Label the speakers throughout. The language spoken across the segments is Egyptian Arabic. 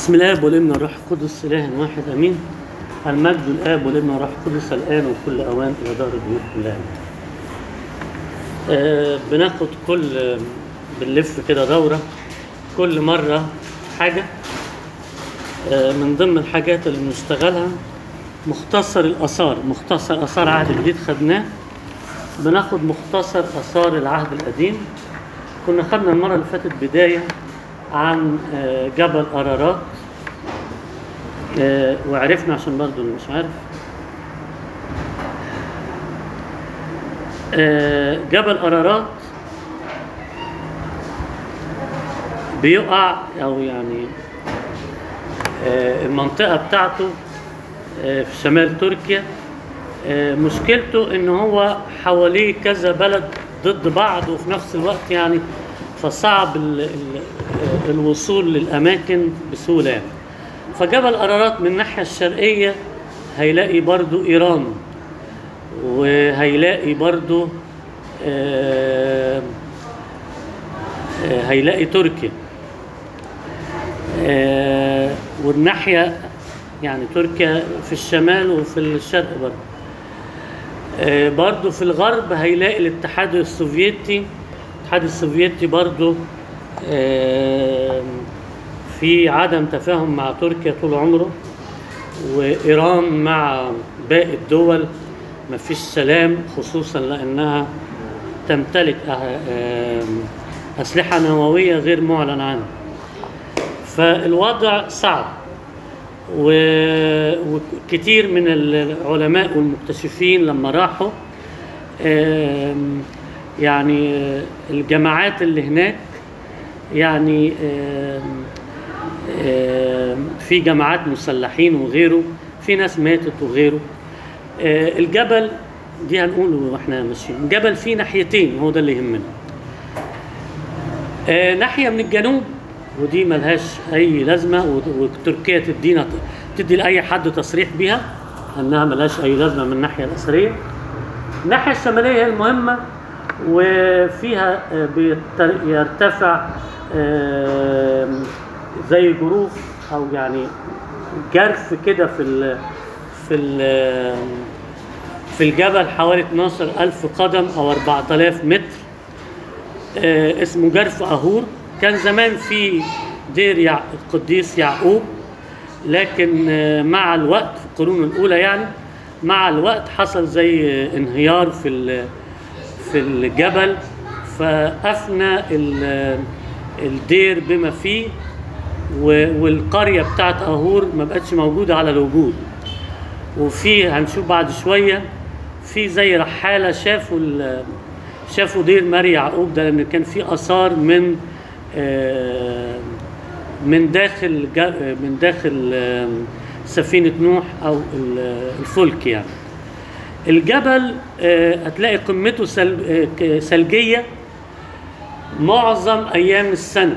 Speaker 1: بسم الله والابن والروح القدس اله واحد امين المجد الاب والابن والروح القدس الان وكل اوان الى دار البيوت كلها آه بناخد كل آه، بنلف كده دوره كل مره حاجه آه من ضمن الحاجات اللي بنشتغلها مختصر الاثار مختصر اثار عهد جديد خدناه بناخد مختصر اثار العهد القديم كنا خدنا المره اللي فاتت بدايه عن آه، جبل ارارات آه، وعرفنا عشان برضو اللي مش عارف آه، جبل ارارات بيقع او يعني آه، المنطقه بتاعته آه، في شمال تركيا آه، مشكلته ان هو حواليه كذا بلد ضد بعض وفي نفس الوقت يعني فصعب ال ال الوصول للاماكن بسهوله يعني. فجبل ارارات من الناحيه الشرقيه هيلاقي برضو ايران وهيلاقي برضو آه، آه، هيلاقي تركيا آه، والناحيه يعني تركيا في الشمال وفي الشرق برضو آه، برضو في الغرب هيلاقي الاتحاد السوفيتي الاتحاد السوفيتي برضو آه، في عدم تفاهم مع تركيا طول عمره وإيران مع باقي الدول ما فيش سلام خصوصا لأنها تمتلك أه- آه، أسلحة نووية غير معلن عنها فالوضع صعب و- وكتير من العلماء والمكتشفين لما راحوا آم، يعني آه، الجماعات اللي هناك يعني آم، آم، في جماعات مسلحين وغيره في ناس ماتت وغيره آه، الجبل دي هنقوله واحنا ماشيين الجبل فيه ناحيتين هو ده اللي يهمنا آه، ناحية من الجنوب ودي ملهاش أي لازمة و- وتركيا تدينا تدي لأي حد تصريح بيها أنها ملهاش أي لازمة من الناحية الأثرية الناحية الشمالية هي المهمة وفيها آه، بيتر- يرتفع آم، زي جروف أو يعني جرف كده في ال في ال في الجبل حوالي 12 ألف قدم أو 4000 متر آه، اسمه جرف أهور كان زمان في دير يع... القديس يعقوب لكن آه، مع الوقت في القرون الأولى يعني مع الوقت حصل زي آه، انهيار في ال... في الجبل فأفنى ال... الدير بما فيه و... والقرية بتاعت أهور ما بقتش موجودة على الوجود وفي هنشوف بعد شويه في زي رحاله شافوا ال- شافوا دير ماري يعقوب ده لان كان في اثار من آه، من داخل جا- من داخل آه، سفينه نوح او ال- الفلك يعني الجبل آه، هتلاقي قمته سل- آه، ك- ثلجيه معظم ايام السنه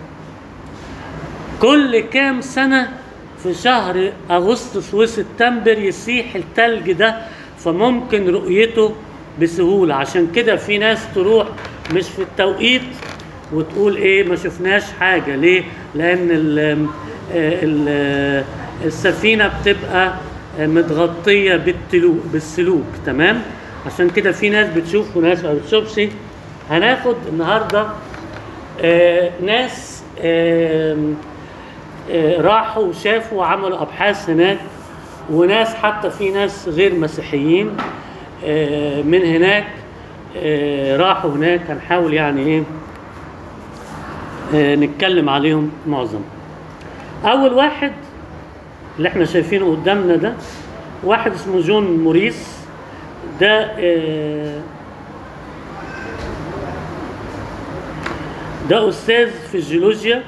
Speaker 1: كل كام سنة في شهر أغسطس وسبتمبر يسيح التلج ده فممكن رؤيته بسهولة عشان كده في ناس تروح مش في التوقيت وتقول ايه ما شفناش حاجة ليه؟ لأن ال ال السفينة بتبقى متغطية بالتلو بالسلوك تمام؟ عشان كده في ناس بتشوف وناس ما بتشوفش هناخد النهارده آه، ناس آم، آه، راحوا وشافوا وعملوا ابحاث هناك وناس حتى في ناس غير مسيحيين آه، من هناك آه، راحوا هناك هنحاول يعني ايه آه، نتكلم عليهم معظم اول واحد اللي احنا شايفينه قدامنا ده واحد اسمه جون موريس ده آه، ده استاذ في الجيولوجيا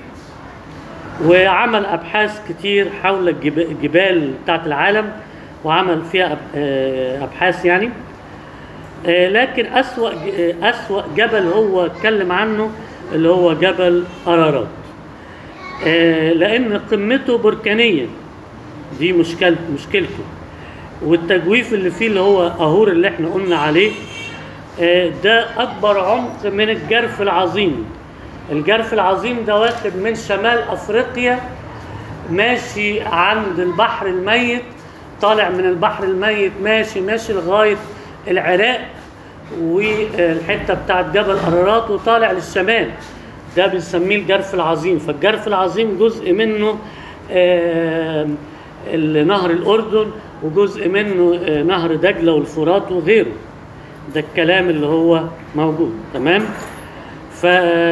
Speaker 1: وعمل ابحاث كتير حول الجب- الجبال بتاعت العالم وعمل فيها أب- آه، ابحاث يعني آه، لكن اسوا ج- آه، اسوا جبل هو اتكلم عنه اللي هو جبل ارارات آه، لان قمته بركانيه دي مشكلة مشكلته والتجويف اللي فيه اللي هو اهور اللي احنا قلنا عليه آه، ده اكبر عمق من الجرف العظيم الجرف العظيم ده واخد من شمال افريقيا ماشي عند البحر الميت طالع من البحر الميت ماشي ماشي لغايه العراق والحته بتاعت جبل ارارات وطالع للشمال ده بنسميه الجرف العظيم فالجرف العظيم جزء منه آه، نهر الاردن وجزء منه آه، نهر دجله والفرات وغيره ده الكلام اللي هو موجود تمام ف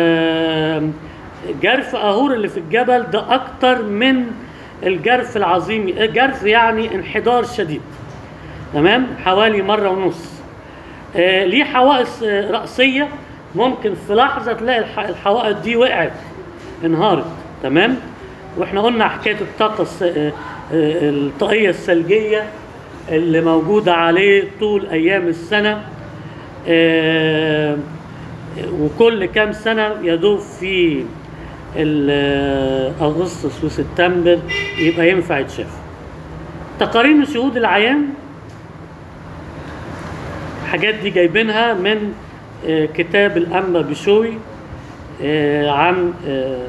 Speaker 1: جرف اهور اللي في الجبل ده اكتر من الجرف العظيم جرف يعني انحدار شديد تمام حوالي مره ونص آه ليه حوائط آه، رأسية ممكن في لحظة تلاقي الح- الحوائط دي وقعت انهارت تمام واحنا قلنا حكاية الطاقة الس- آه، آه، الطاقية الثلجية اللي موجودة عليه طول أيام السنة آه، وكل كام سنة يدوب في ال- أغسطس وسبتمبر يبقى ينفع يتشاف تقارير شهود العيان الحاجات دي جايبينها من آه، كتاب الأنبا بشوي آه، عن آه،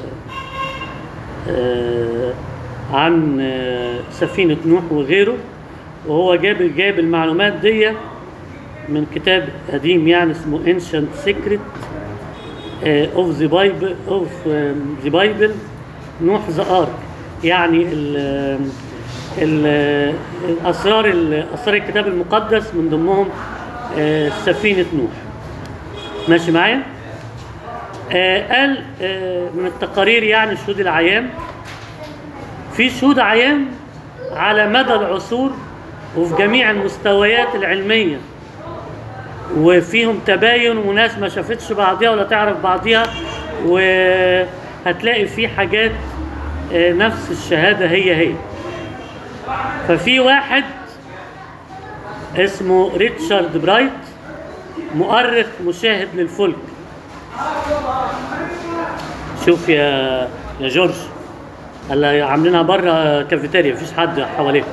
Speaker 1: آه، عن آه، سفينة نوح وغيره وهو جاب جايب المعلومات دي من كتاب قديم يعني اسمه Ancient Secret آه، of the Bible of آه، the Bible نوح ذا Ark يعني ال ال الاسرار ال- اسرار الكتاب المقدس من ضمنهم آه، سفينه نوح ماشي معايا آه، قال آه، من التقارير يعني شهود العيان في شهود عيان على مدى العصور وفي جميع المستويات العلميه وفيهم تباين وناس ما شافتش بعضيها ولا تعرف بعضيها وهتلاقي في حاجات آه، نفس الشهاده هي هي ففي واحد اسمه ريتشارد برايت مؤرخ مشاهد للفلك شوف يا يا جورج هلا عاملينها بره كافيتيريا مفيش حد حواليها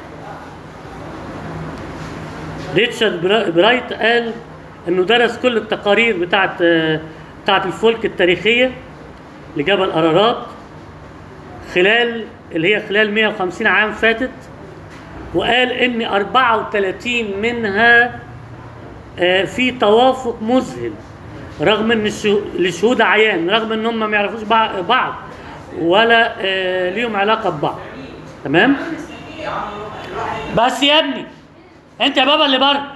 Speaker 1: ريتشارد برا- برايت قال انه درس كل التقارير بتاعت بتاعت الفلك التاريخيه لجبل ارارات خلال اللي هي خلال 150 عام فاتت وقال ان 34 منها آه، في توافق مذهل رغم ان الشهو- الشهود عيان رغم ان هم ما يعرفوش بع- بعض ولا آه، ليهم علاقه ببعض تمام بس يا ابني انت يا بابا اللي بره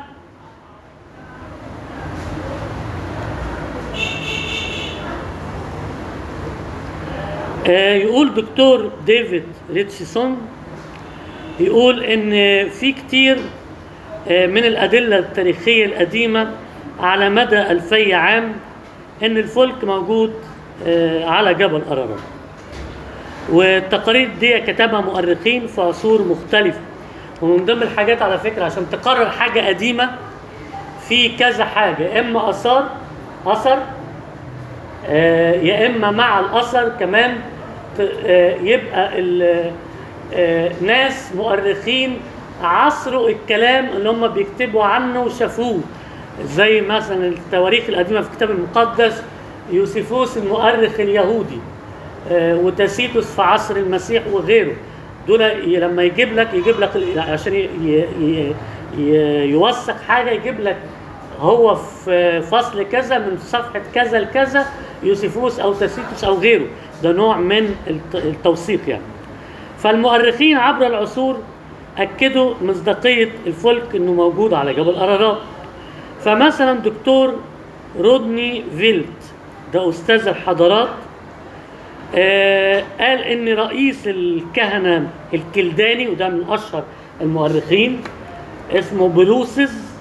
Speaker 1: آه، يقول دكتور ديفيد ريتشسون يقول ان في كتير آه، من الادله التاريخيه القديمه على مدى الفي عام ان الفلك موجود آه، على جبل ارارات والتقارير دي كتبها مؤرخين في عصور مختلفه ومن ضمن الحاجات على فكره عشان تقرر حاجه قديمه في كذا حاجه اما اثار اثر آه، يا اما مع الاثر كمان ت- آه، يبقى ال- آه، ناس مؤرخين عصروا الكلام اللي هم بيكتبوا عنه وشافوه زي مثلا التواريخ القديمه في الكتاب المقدس يوسيفوس المؤرخ اليهودي آه، وتاسيتوس في عصر المسيح وغيره دول ي- لما يجيب لك يجيب لك ال- عشان ي- ي- ي- ي- يوثق حاجه يجيب لك هو في فصل كذا من صفحه كذا لكذا يوسيفوس او تاسيتوس او غيره ده نوع من الت- التوثيق يعني فالمؤرخين عبر العصور اكدوا مصداقيه الفلك انه موجود على جبل ارارات فمثلا دكتور رودني فيلت ده استاذ الحضارات آه قال ان رئيس الكهنه الكلداني وده من اشهر المؤرخين اسمه بلوسز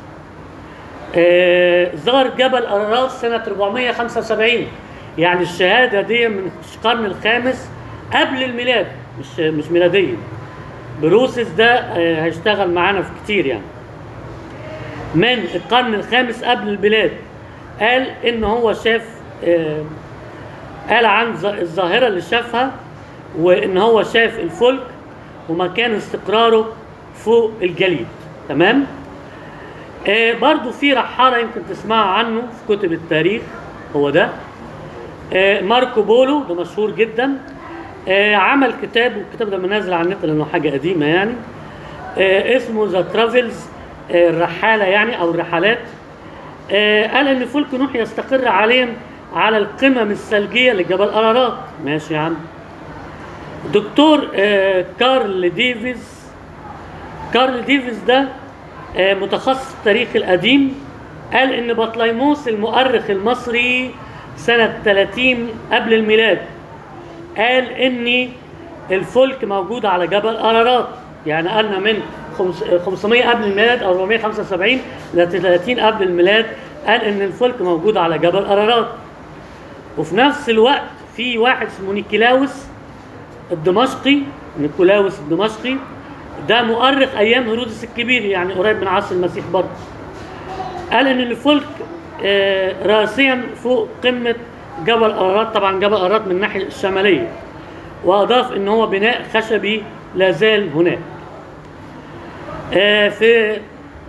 Speaker 1: آه زار جبل ارارات سنه 475 يعني الشهاده دي من القرن الخامس قبل الميلاد مش مش ميلاديا بروسس ده آه، هيشتغل معانا في كتير يعني من القرن الخامس قبل البلاد قال ان هو شاف آه، قال عن ظ- الظاهرة اللي شافها وان هو شاف الفلك ومكان استقراره فوق الجليد تمام آه برضو في رحالة يمكن تسمعوا عنه في كتب التاريخ هو ده آه ماركو بولو ده مشهور جدا آه، عمل كتاب والكتاب ده منازل على النت لانه حاجه قديمه يعني آه، اسمه ذا ترافلز الرحاله يعني او الرحلات آه، قال ان فلك نوح يستقر حاليا على القمم الثلجيه لجبل ارارات ماشي يا عم دكتور آه، كارل ديفيز كارل ديفيز ده آه، متخصص التاريخ القديم قال ان بطليموس المؤرخ المصري سنة 30 قبل الميلاد قال ان الفلك موجود على جبل ارارات يعني قالنا من خمس- 500 قبل الميلاد او 475 ل 30 قبل الميلاد قال ان الفلك موجود على جبل ارارات وفي نفس الوقت في واحد اسمه نيكلاوس الدمشقي نيكولاوس الدمشقي ده مؤرخ ايام هيرودس الكبير يعني قريب من عصر المسيح برضه قال ان الفلك آه، راسيا فوق قمه جبل ارارات طبعا جبل ارارات من الناحيه الشماليه واضاف ان هو بناء خشبي لا زال هناك آه، في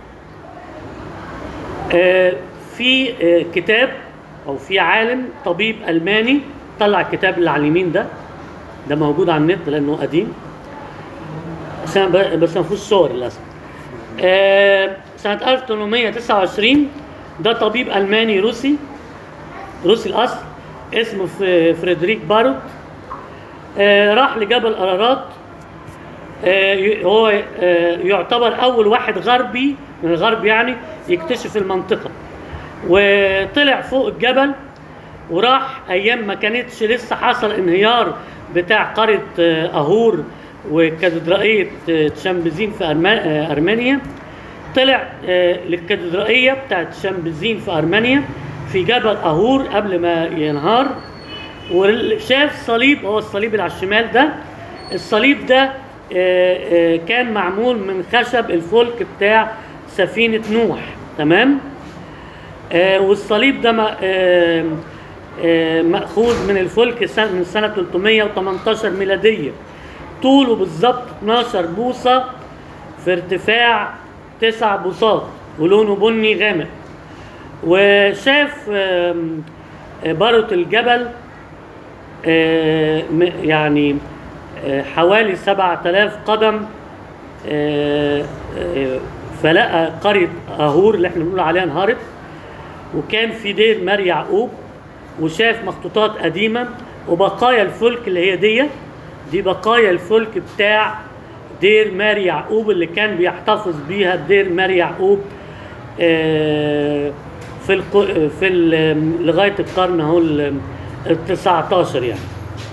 Speaker 1: آه، في آه، كتاب او في عالم طبيب الماني طلع الكتاب اللي على اليمين ده ده موجود على النت لانه قديم بس أنا ب- بس ما فيهوش صور للاسف آه، سنة 1829 ده طبيب ألماني روسي روسي الأصل اسمه ف- فريدريك باروت آه، راح لجبل أرارات آه، ي- هو آه، يعتبر أول واحد غربي من الغرب يعني يكتشف المنطقة وطلع فوق الجبل وراح ايام ما كانتش لسه حصل انهيار بتاع قريه آه، اهور وكاتدرائيه آه، تشامبزين في أرما- آه، ارمينيا طلع آه، للكاتدرائيه بتاعت تشامبزين في ارمينيا في جبل اهور قبل ما ينهار وشاف صليب هو الصليب اللي على الشمال ده الصليب ده آه، آه، كان معمول من خشب الفلك بتاع سفينه نوح تمام آه، والصليب ده م- آه، آه، مأخوذ من الفلك سن- من سنة 318 ميلادية طوله بالظبط 12 بوصة في ارتفاع 9 بوصات ولونه بني غامق وشاف آم، آه، بارة الجبل آه، م- يعني آه، حوالي 7000 قدم آه، آه، فلقى قرية أهور اللي احنا بنقول عليها انهارت وكان في دير مار يعقوب وشاف مخطوطات قديمة وبقايا الفلك اللي هي دي دي بقايا الفلك بتاع دير مار يعقوب اللي كان بيحتفظ بيها دير مار يعقوب آه، في الق... في ال... لغايه القرن اهو ال 19 يعني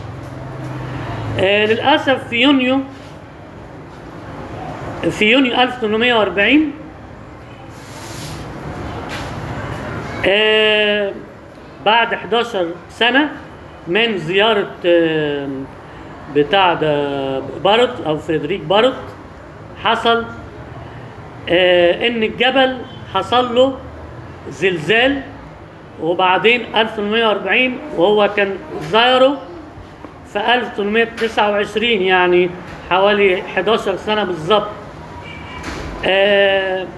Speaker 1: آه، للاسف في يونيو في يونيو 1840 آه، بعد 11 سنة من زيارة آه، بتاع ده باروت أو فريدريك باروت حصل آه، إن الجبل حصل له زلزال وبعدين 1840 وهو كان زاره في 1829 يعني حوالي 11 سنة بالظبط آه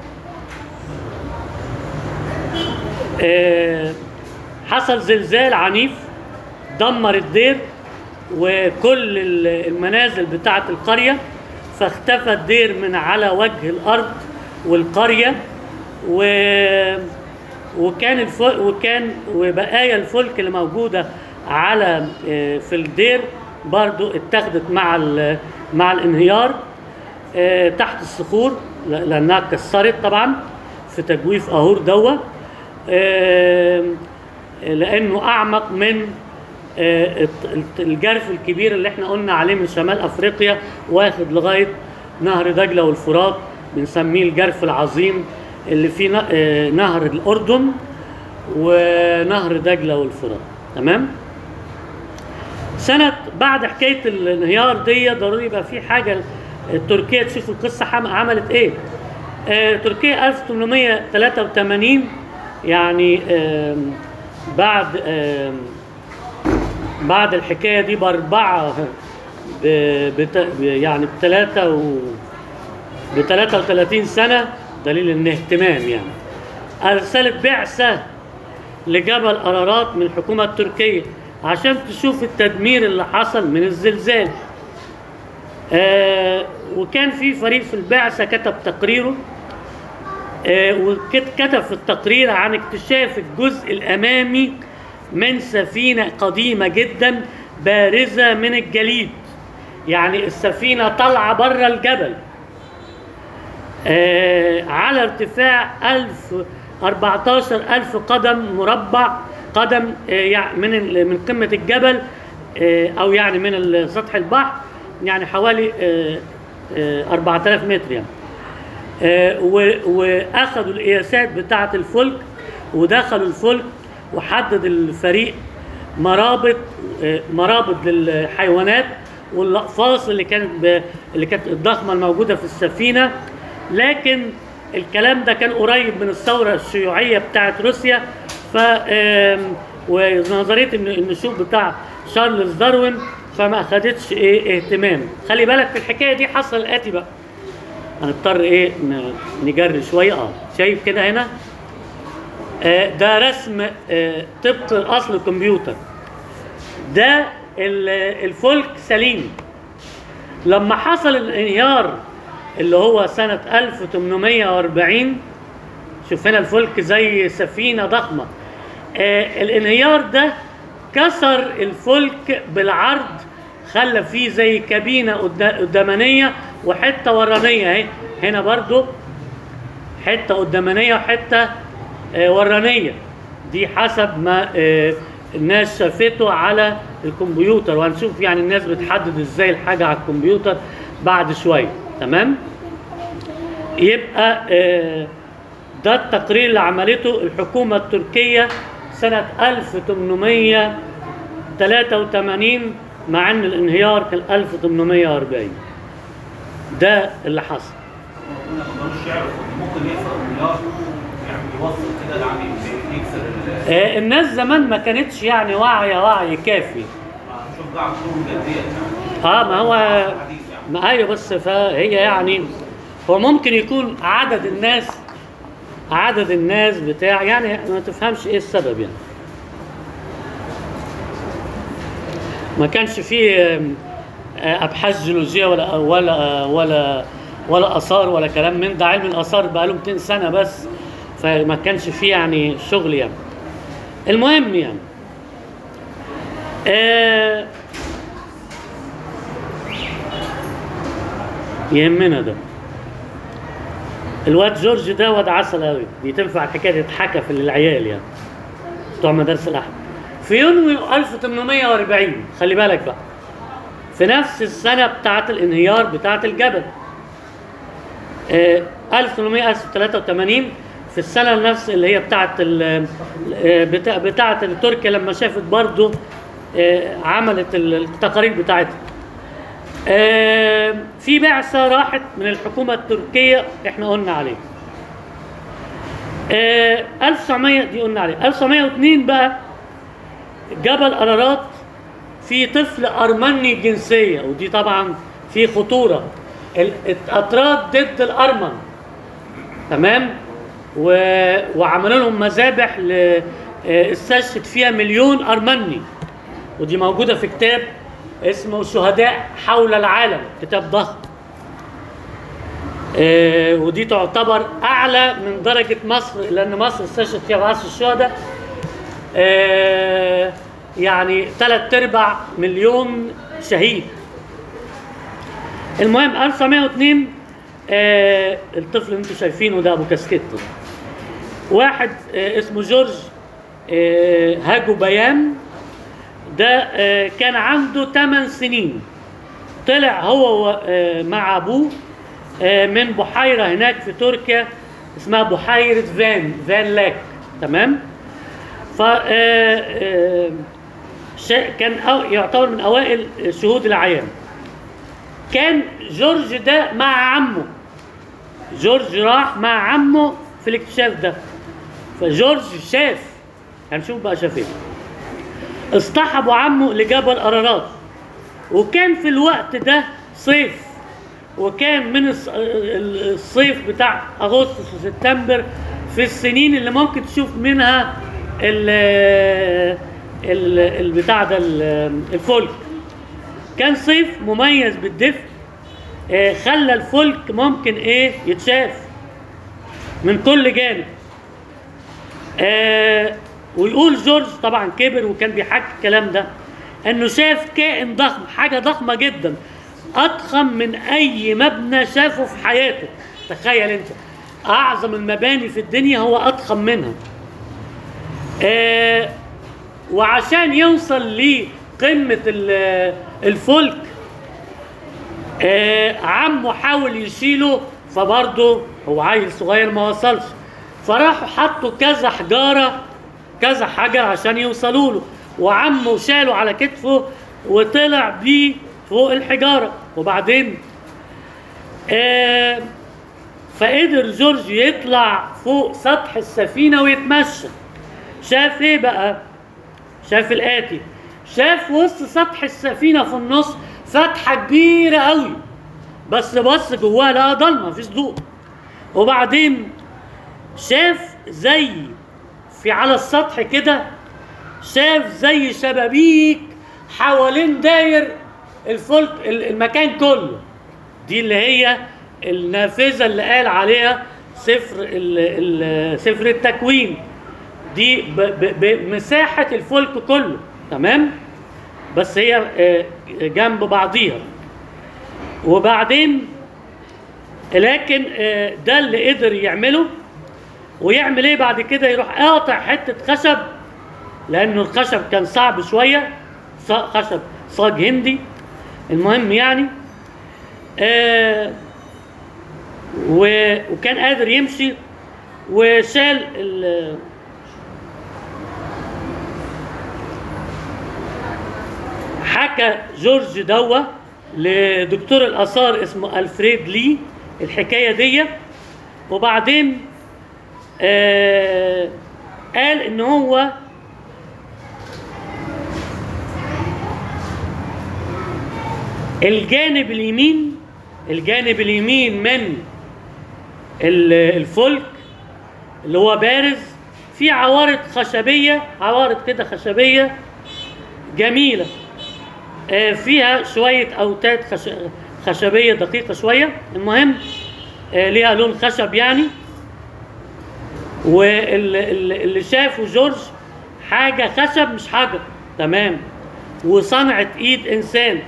Speaker 1: آه، حصل زلزال عنيف دمر الدير وكل ال- المنازل بتاعة القرية فاختفى الدير من على وجه الأرض والقرية و وكان الف... وكان وبقايا الفلك اللي موجودة على آه، في الدير برضو اتخذت مع ال... مع الانهيار آه، تحت الصخور ل- لأنها اتكسرت طبعا في تجويف أهور دوا آه، لأنه أعمق من آه، الت- الت- الجرف الكبير اللي احنا قلنا عليه من شمال أفريقيا واخد لغاية نهر دجلة والفرات بنسميه الجرف العظيم اللي فيه ن- آه، نهر الأردن ونهر دجلة والفرات تمام؟ سنة بعد حكاية الانهيار دي ضروري يبقى في حاجة تركيا تشوف القصة حم- عملت ايه آه تركيا 1883 يعني آم، بعد آم، بعد الحكاية دي بأربعة ب- بت- يعني بثلاثة و ب 33 سنة دليل ان اهتمام يعني أرسلت بعثة لجبل أرارات من الحكومة التركية عشان تشوف التدمير اللي حصل من الزلزال آه وكان في فريق في البعثة كتب تقريره آه وكتب في التقرير عن اكتشاف الجزء الأمامي من سفينة قديمة جدا بارزة من الجليد يعني السفينة طالعة بره الجبل آه على ارتفاع 1000 14 ألف قدم مربع قدم آه يعني من ال- من قمة الجبل آه أو يعني من ال- سطح البحر يعني حوالي آه آه 4000 متر يعني آه، و- واخدوا القياسات بتاعه الفلك ودخلوا الفلك وحدد الفريق مرابط آه، مرابط للحيوانات والاقفاص اللي كانت ب... اللي كانت الضخمه الموجوده في السفينه لكن الكلام ده كان قريب من الثوره الشيوعيه بتاعه روسيا ف آم، ونظريه الن- النشوء بتاع شارلز داروين فما اخدتش ايه اهتمام خلي بالك في الحكايه دي حصل الاتي بقى هنضطر ايه ن- نجري شويه اه شايف كده هنا آه ده رسم آه طبق اصل الكمبيوتر ده ال- الفلك سليم لما حصل الانهيار اللي هو سنة 1840 شوف هنا الفلك زي سفينة ضخمة آه الانهيار ده كسر الفلك بالعرض خلى فيه زي كابينة قدا- قدامانية وحتة ورانية اهي هنا برضو حتة قدامانية وحتة آه، ورانية دي حسب ما آه، الناس شافته على الكمبيوتر وهنشوف يعني الناس بتحدد ازاي الحاجة على الكمبيوتر بعد شوية تمام يبقى آه، ده التقرير اللي عملته الحكومة التركية سنة 1883 مع ان الانهيار كان 1840 ده اللي حصل
Speaker 2: ما قدروش يعرفوا إن ممكن يكسر المليار يعني يوصل كده يعني يكسر ال
Speaker 1: آه، الناس زمان ما كانتش يعني واعية وعي كافي
Speaker 2: شوف ده عندهم جدية يعني
Speaker 1: اه ما هو
Speaker 2: حديث يعني
Speaker 1: ما ايوه بس فهي يعني هو ممكن يكون عدد الناس عدد الناس بتاع يعني ما تفهمش ايه السبب يعني ما كانش فيه آم، آه، ابحاث جيولوجيه ولا ولا ولا ولا اثار ولا كلام من ده علم الاثار بقى له 200 سنه بس فما كانش فيه يعني شغل يعني المهم يعني آه يهمنا ده الواد جورج ده واد عسل قوي دي تنفع الحكايه تتحكى في للعيال يعني بتوع مدارس الاحد في يونيو 1840 خلي بالك بقى في نفس السنه بتاعه الانهيار بتاعه الجبل آه 1883 في السنه نفس اللي هي بتاعه ال- آه، بتاع بتاعه تركيا لما شافت برضو آه، عملت التقارير بتاعتها آه، في بعثة راحت من الحكومة التركية احنا قلنا عليه آه، 1900 دي قلنا عليه 1902 بقى جبل أرارات في طفل أرمني الجنسية ودي طبعا في خطورة ال- الأتراك ضد الأرمن تمام و... وعملوا لهم مذابح ل... آه، استشهد فيها مليون أرمني ودي موجودة في كتاب اسمه شهداء حول العالم كتاب ضخم آه، ودي تعتبر أعلى من درجة مصر لأن مصر استشهد فيها بعث الشهداء آه، يعني ثلاث أرباع مليون شهيد المهم 1902 آه، الطفل اللي انتم شايفينه ده ابو كاسكيت واحد آه، اسمه جورج آه، هاجو بيان ده آه، كان عنده 8 سنين طلع هو و- آه، مع ابوه آه، من بحيره هناك في تركيا اسمها بحيره فان فان لاك تمام ف آه، آه، شا- كان أو- يعتبر من اوائل شهود العيان كان جورج ده مع عمه جورج راح مع عمه في الاكتشاف ده فجورج شاف هنشوف بقى شاف ايه اصطحبوا عمه لجبل ارارات وكان في الوقت ده صيف وكان من الص- ال- الصيف بتاع اغسطس وسبتمبر في السنين اللي ممكن تشوف منها ال- ال- البتاع ده ال- الفلك كان صيف مميز بالدفء آه، خلى الفلك ممكن ايه يتشاف من كل جانب آه ويقول جورج طبعا كبر وكان بيحكي الكلام ده انه شاف كائن ضخم حاجه ضخمه جدا اضخم من اي مبنى شافه في حياته تخيل انت اعظم المباني في الدنيا هو اضخم منها آه وعشان يوصل لقمه ال- الفلك آه عمه حاول يشيله فبرضه هو عيل صغير ما وصلش فراحوا حطوا كذا حجاره كذا حجر عشان يوصلوا له وعمه شاله على كتفه وطلع بيه فوق الحجاره وبعدين آه فقدر جورج يطلع فوق سطح السفينه ويتمشى شاف ايه بقى شاف الاتي شاف وسط سطح السفينه في النص فتحه كبيره قوي بس بص جواها لقى ضلمه مفيش ضوء وبعدين شاف زي في على السطح كده شاف زي شبابيك حوالين داير الفلك ال- المكان كله دي اللي هي النافذه اللي قال عليها سفر ال- ال- سفر التكوين دي ب- ب- بمساحه الفلك كله تمام بس هي آه، جنب بعضيها وبعدين لكن آه، ده اللي قدر يعمله ويعمل ايه بعد كده يروح قاطع حته خشب لانه الخشب كان صعب شويه ص- خشب صاج هندي المهم يعني آه و- وكان قادر يمشي وشال ال- حكى جورج دوا لدكتور الاثار اسمه الفريد لي الحكايه دي وبعدين آه قال ان هو الجانب اليمين الجانب اليمين من ال- الفلك اللي هو بارز في عوارض خشبيه عوارض كده خشبيه جميله آه، فيها شويه اوتاد خش... خشبيه دقيقه شويه المهم آه، ليها لون خشب يعني واللي شافه جورج حاجه خشب مش حجر تمام وصنعه ايد انسان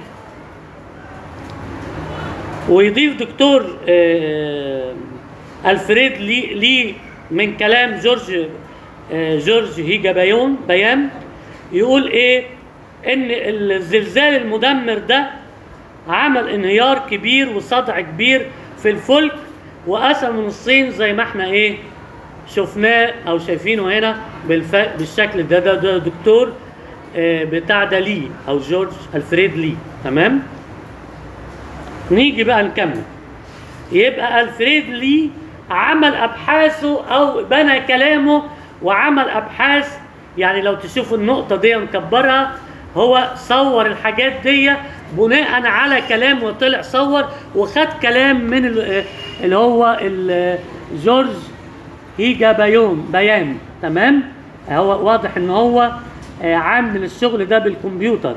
Speaker 1: ويضيف دكتور آه، الفريد لي, لي من كلام جورج آه، جورج هيجا بيون بيان يقول ايه ان الزلزال المدمر ده عمل انهيار كبير وصدع كبير في الفلك وقسم نصين زي ما احنا ايه شفناه او شايفينه هنا بالف... بالشكل ده ده, ده دكتور آه، بتاع ده لي او جورج الفريد لي تمام نيجي بقى نكمل يبقى الفريد لي عمل ابحاثه او بنى كلامه وعمل ابحاث يعني لو تشوفوا النقطه دي نكبرها هو صور الحاجات دي بناء على كلام وطلع صور وخد كلام من ال- اللي هو ال- جورج هيجا بيون بيان تمام هو واضح ان هو آه، عامل الشغل ده بالكمبيوتر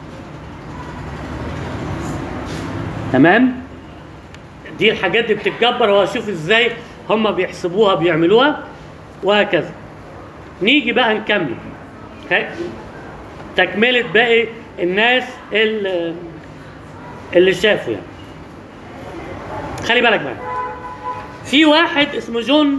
Speaker 1: تمام دي الحاجات دي بتتجبر وهشوف ازاي هم بيحسبوها بيعملوها وهكذا نيجي بقى نكمل ها؟ تكملة باقي الناس اللي, اللي شافوا يعني خلي بالك بقى في واحد اسمه جون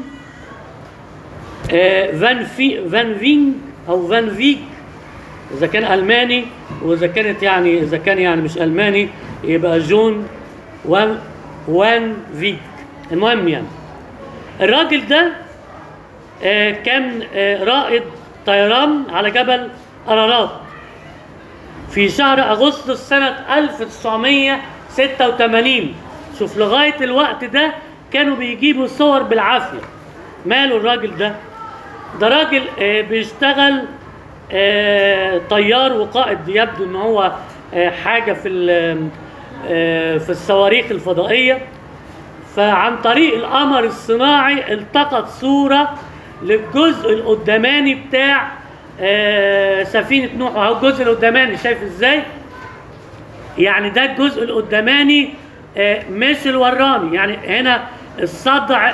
Speaker 1: آه، فان في فان فينج او فان فيك اذا كان الماني واذا كانت يعني اذا كان يعني مش الماني يبقى جون وان وان فيك المهم يعني الراجل ده آه، كان آه، رائد طيران على جبل أرارات في شهر أغسطس سنة 1986 شوف لغاية الوقت ده كانوا بيجيبوا صور بالعافية ماله الراجل ده ده راجل آه، بيشتغل آه، طيار وقائد يبدو ان هو آه، حاجة في ال- آه، في الصواريخ الفضائية فعن طريق القمر الصناعي التقط صورة للجزء القداماني بتاع آه سفينه نوح اهو الجزء القداماني شايف ازاي يعني ده الجزء القداماني آه مش الوراني يعني هنا الصدع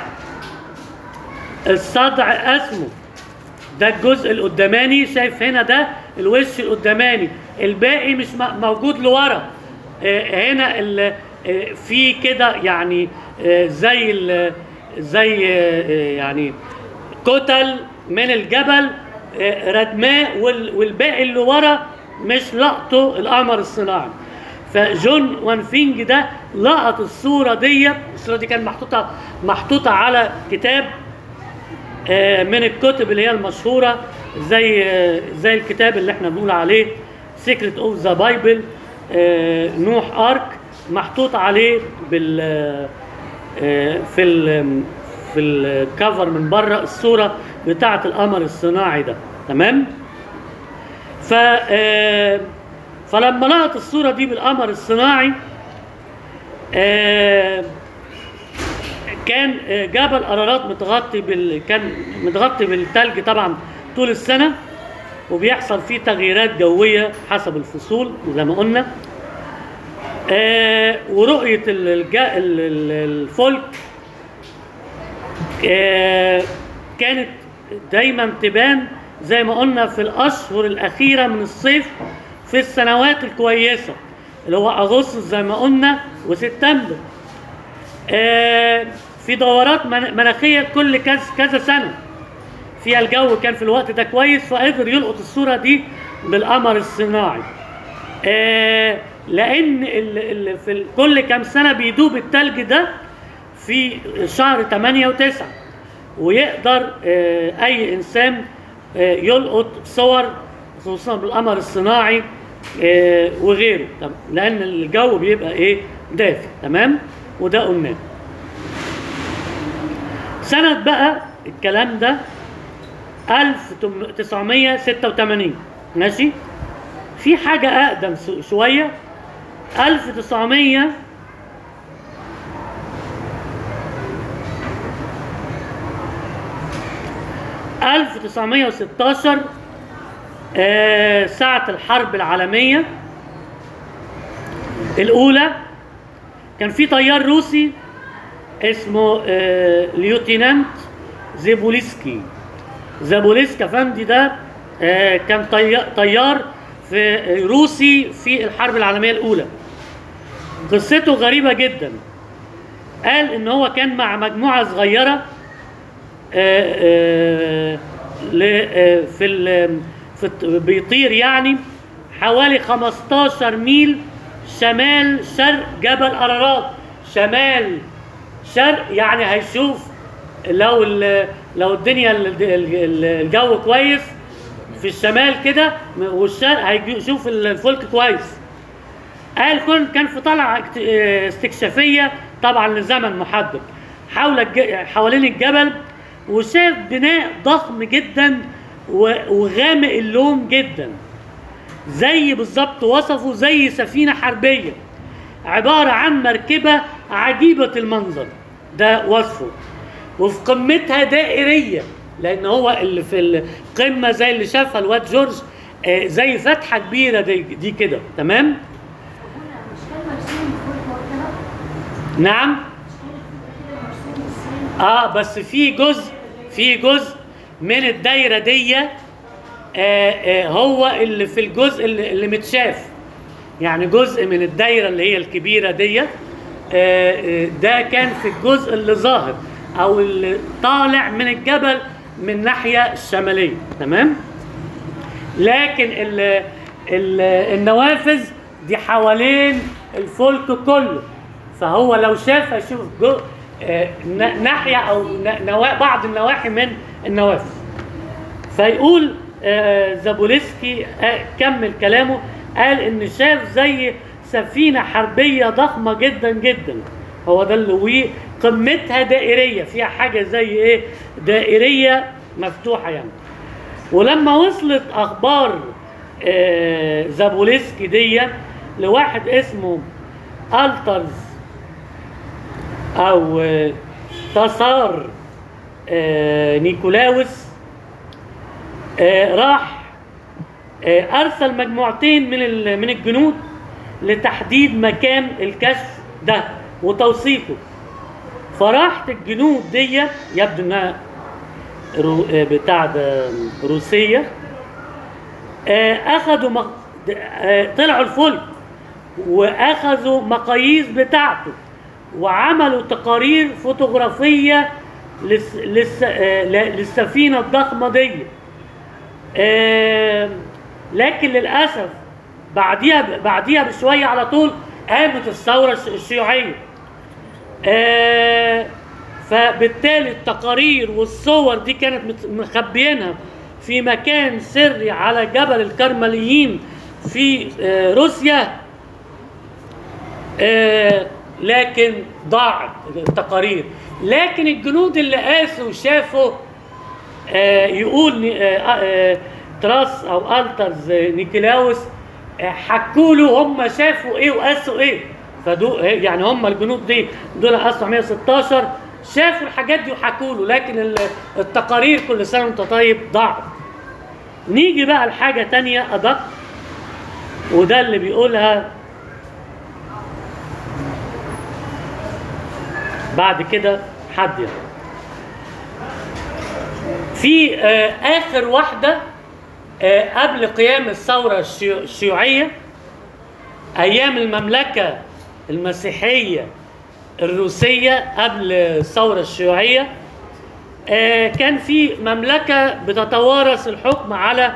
Speaker 1: الصدع اسمه ده الجزء القداماني شايف هنا ده الوش القداماني الباقي مش م- موجود لورا آه، هنا ال- آه، في كده يعني آه، زي ال- زي آه، آه، يعني كتل من الجبل آه، ردماء وال- والباقي اللي ورا مش لقطه القمر الصناعي فجون وانفينج ده لقط الصوره دي الصوره دي كانت محطوطه محطوطه على كتاب آه، من الكتب اللي هي المشهوره زي آه، زي الكتاب اللي احنا بنقول عليه سيكريت اوف ذا بايبل نوح ارك محطوط عليه بال آه، في ال في الكفر من بره الصوره بتاعه القمر الصناعي ده تمام ف آه، فلما لقط الصوره دي بالقمر الصناعي آه، كان آه، جبل ارارات متغطي بال كان متغطي بالثلج طبعا طول السنه وبيحصل فيه تغييرات جويه حسب الفصول زي ما قلنا آه ورؤيه ال- الج- ال- ال- الفلك آه كانت دايما تبان زي ما قلنا في الاشهر الاخيره من الصيف في السنوات الكويسه اللي هو اغسطس زي ما قلنا وسبتمبر آه، في دورات من- مناخيه كل كذا كذا سنه فيها الجو كان في الوقت ده كويس فقدر يلقط الصوره دي بالقمر الصناعي آه، لان ال- ال- في ال- كل كام سنه بيدوب التلج ده في شهر 8 و9 ويقدر آه، اي انسان آه، يلقط صور خصوصا بالقمر الصناعي آه، وغيره طب لان الجو بيبقى ايه دافي تمام وده قلناه سنة بقى الكلام ده 1986 ماشي في حاجة أقدم سو- شوية 1900 1916 آه، ساعة الحرب العالمية الأولى كان في طيار روسي اسمه آه، ليوتينانت زيبوليسكي زابوليسكي افندي ده آه، كان طي- طيار في روسي في الحرب العالميه الاولى قصته غريبه جدا قال ان هو كان مع مجموعه صغيره آه، آه، ل- آه، في ال- في الط- بيطير يعني حوالي 15 ميل شمال شرق جبل ارارات شمال شرق يعني هيشوف لو ال- لو الدنيا ال- ال- الجو كويس في الشمال كده والشرق هيشوف الفلك كويس قال كن كان في طلعه اكت- اه استكشافيه طبعا لزمن محدد حول الج... حوالين الجبل وشاف بناء ضخم جدا و... وغامق اللون جدا زي بالظبط وصفه زي سفينه حربيه عباره عن مركبه عجيبه المنظر ده وصفه وفي قمتها دائريه لان هو اللي في القمه زي اللي شافها الواد جورج آه، زي فتحه كبيره دي, دي كده تمام
Speaker 3: هنا مش كان مرسوم فوق وقتها
Speaker 1: نعم
Speaker 3: مش كان كده مرسوم السن
Speaker 1: اه بس في جزء في جزء من الدايره دي آه آه هو اللي في الجزء اللي, اللي متشاف يعني جزء من الدايره اللي هي الكبيره دي آه آه ده كان في الجزء اللي ظاهر او اللي طالع من الجبل من الناحيه الشماليه تمام لكن ال ال النوافذ دي حوالين الفلك كله فهو لو شاف هيشوف جو آه، ن- ناحيه او ن- نوا- بعض النواحي من النوافذ فيقول آه، زابوليسكي آه، كمل كلامه قال ان شاف زي سفينه حربيه ضخمه جدا جدا هو ده اللي وقمتها دائريه فيها حاجه زي ايه دائريه مفتوحه يعني ولما وصلت اخبار آه، زابوليسكي دي لواحد اسمه الترز او آه، تسار آه، نيكولاوس آه، راح آه، ارسل مجموعتين من ال- من الجنود لتحديد مكان الكشف ده وتوثيقه فراحت الجنود دي يبدو انها رو آه، بتاع ده روسيه آه، اخذوا مق... آه، طلعوا الفلك واخذوا مقاييس بتاعته وعملوا تقارير فوتوغرافيه للس... للس... آه، ل- للسفينه الضخمه دي آه، لكن للاسف بعديها بعديها بشويه على طول قامت الثوره الش- الشيوعيه آه، فبالتالي التقارير والصور دي كانت مت- مخبيينها في مكان سري على جبل الكرمليين في آه، روسيا آه، لكن ضاعت التقارير لكن الجنود اللي قاسوا وشافوا آه، يقول ني- آه، آه، تراس او الترز آه، نيكولاوس آه، حكوا له هم شافوا ايه وقاسوا ايه فدول يعني هم الجنود دي دول 1916 شافوا الحاجات دي وحكوا له لكن ال- التقارير كل سنه وانت طيب ضاعت نيجي بقى لحاجه تانية ادق وده اللي بيقولها بعد كده حد يعني. في آه، اخر واحده آه، قبل قيام الثوره الشيو- الشيوعيه ايام المملكه المسيحيه الروسيه قبل الثوره الشيوعيه آه، كان في مملكه بتتوارث الحكم على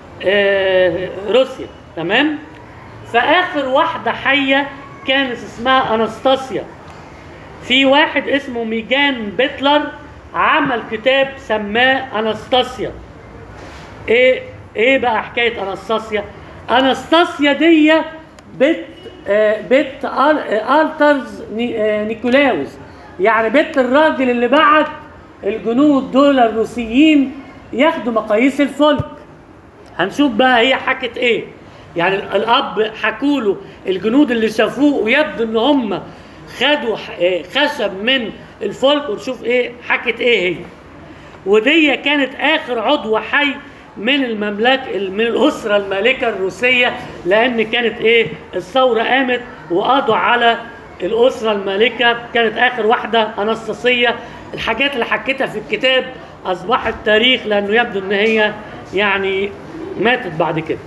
Speaker 1: آه، روسيا تمام فاخر واحده حيه كانت اسمها اناستاسيا في واحد اسمه ميجان بيتلر عمل كتاب سماه اناستاسيا ايه ايه بقى حكايه اناستاسيا اناستاسيا دي بنت آه، بنت آل- آه، الترز ني- آه، نيكولاوس يعني بنت الراجل اللي بعت الجنود دول الروسيين ياخدوا مقاييس الفلك هنشوف بقى هي حكت ايه يعني ال- الاب حكوا له الجنود اللي شافوه ويبدو ان هم خدوا ح- آه، خشب من الفلك ونشوف ايه حكت ايه هي ودي كانت اخر عضو حي من المملكه من الاسره المالكه الروسيه لان كانت ايه الثوره قامت وقضوا على الاسره المالكه كانت اخر واحده انستاسيه الحاجات اللي حكيتها في الكتاب اصبحت تاريخ لانه يبدو ان هي يعني ماتت بعد كده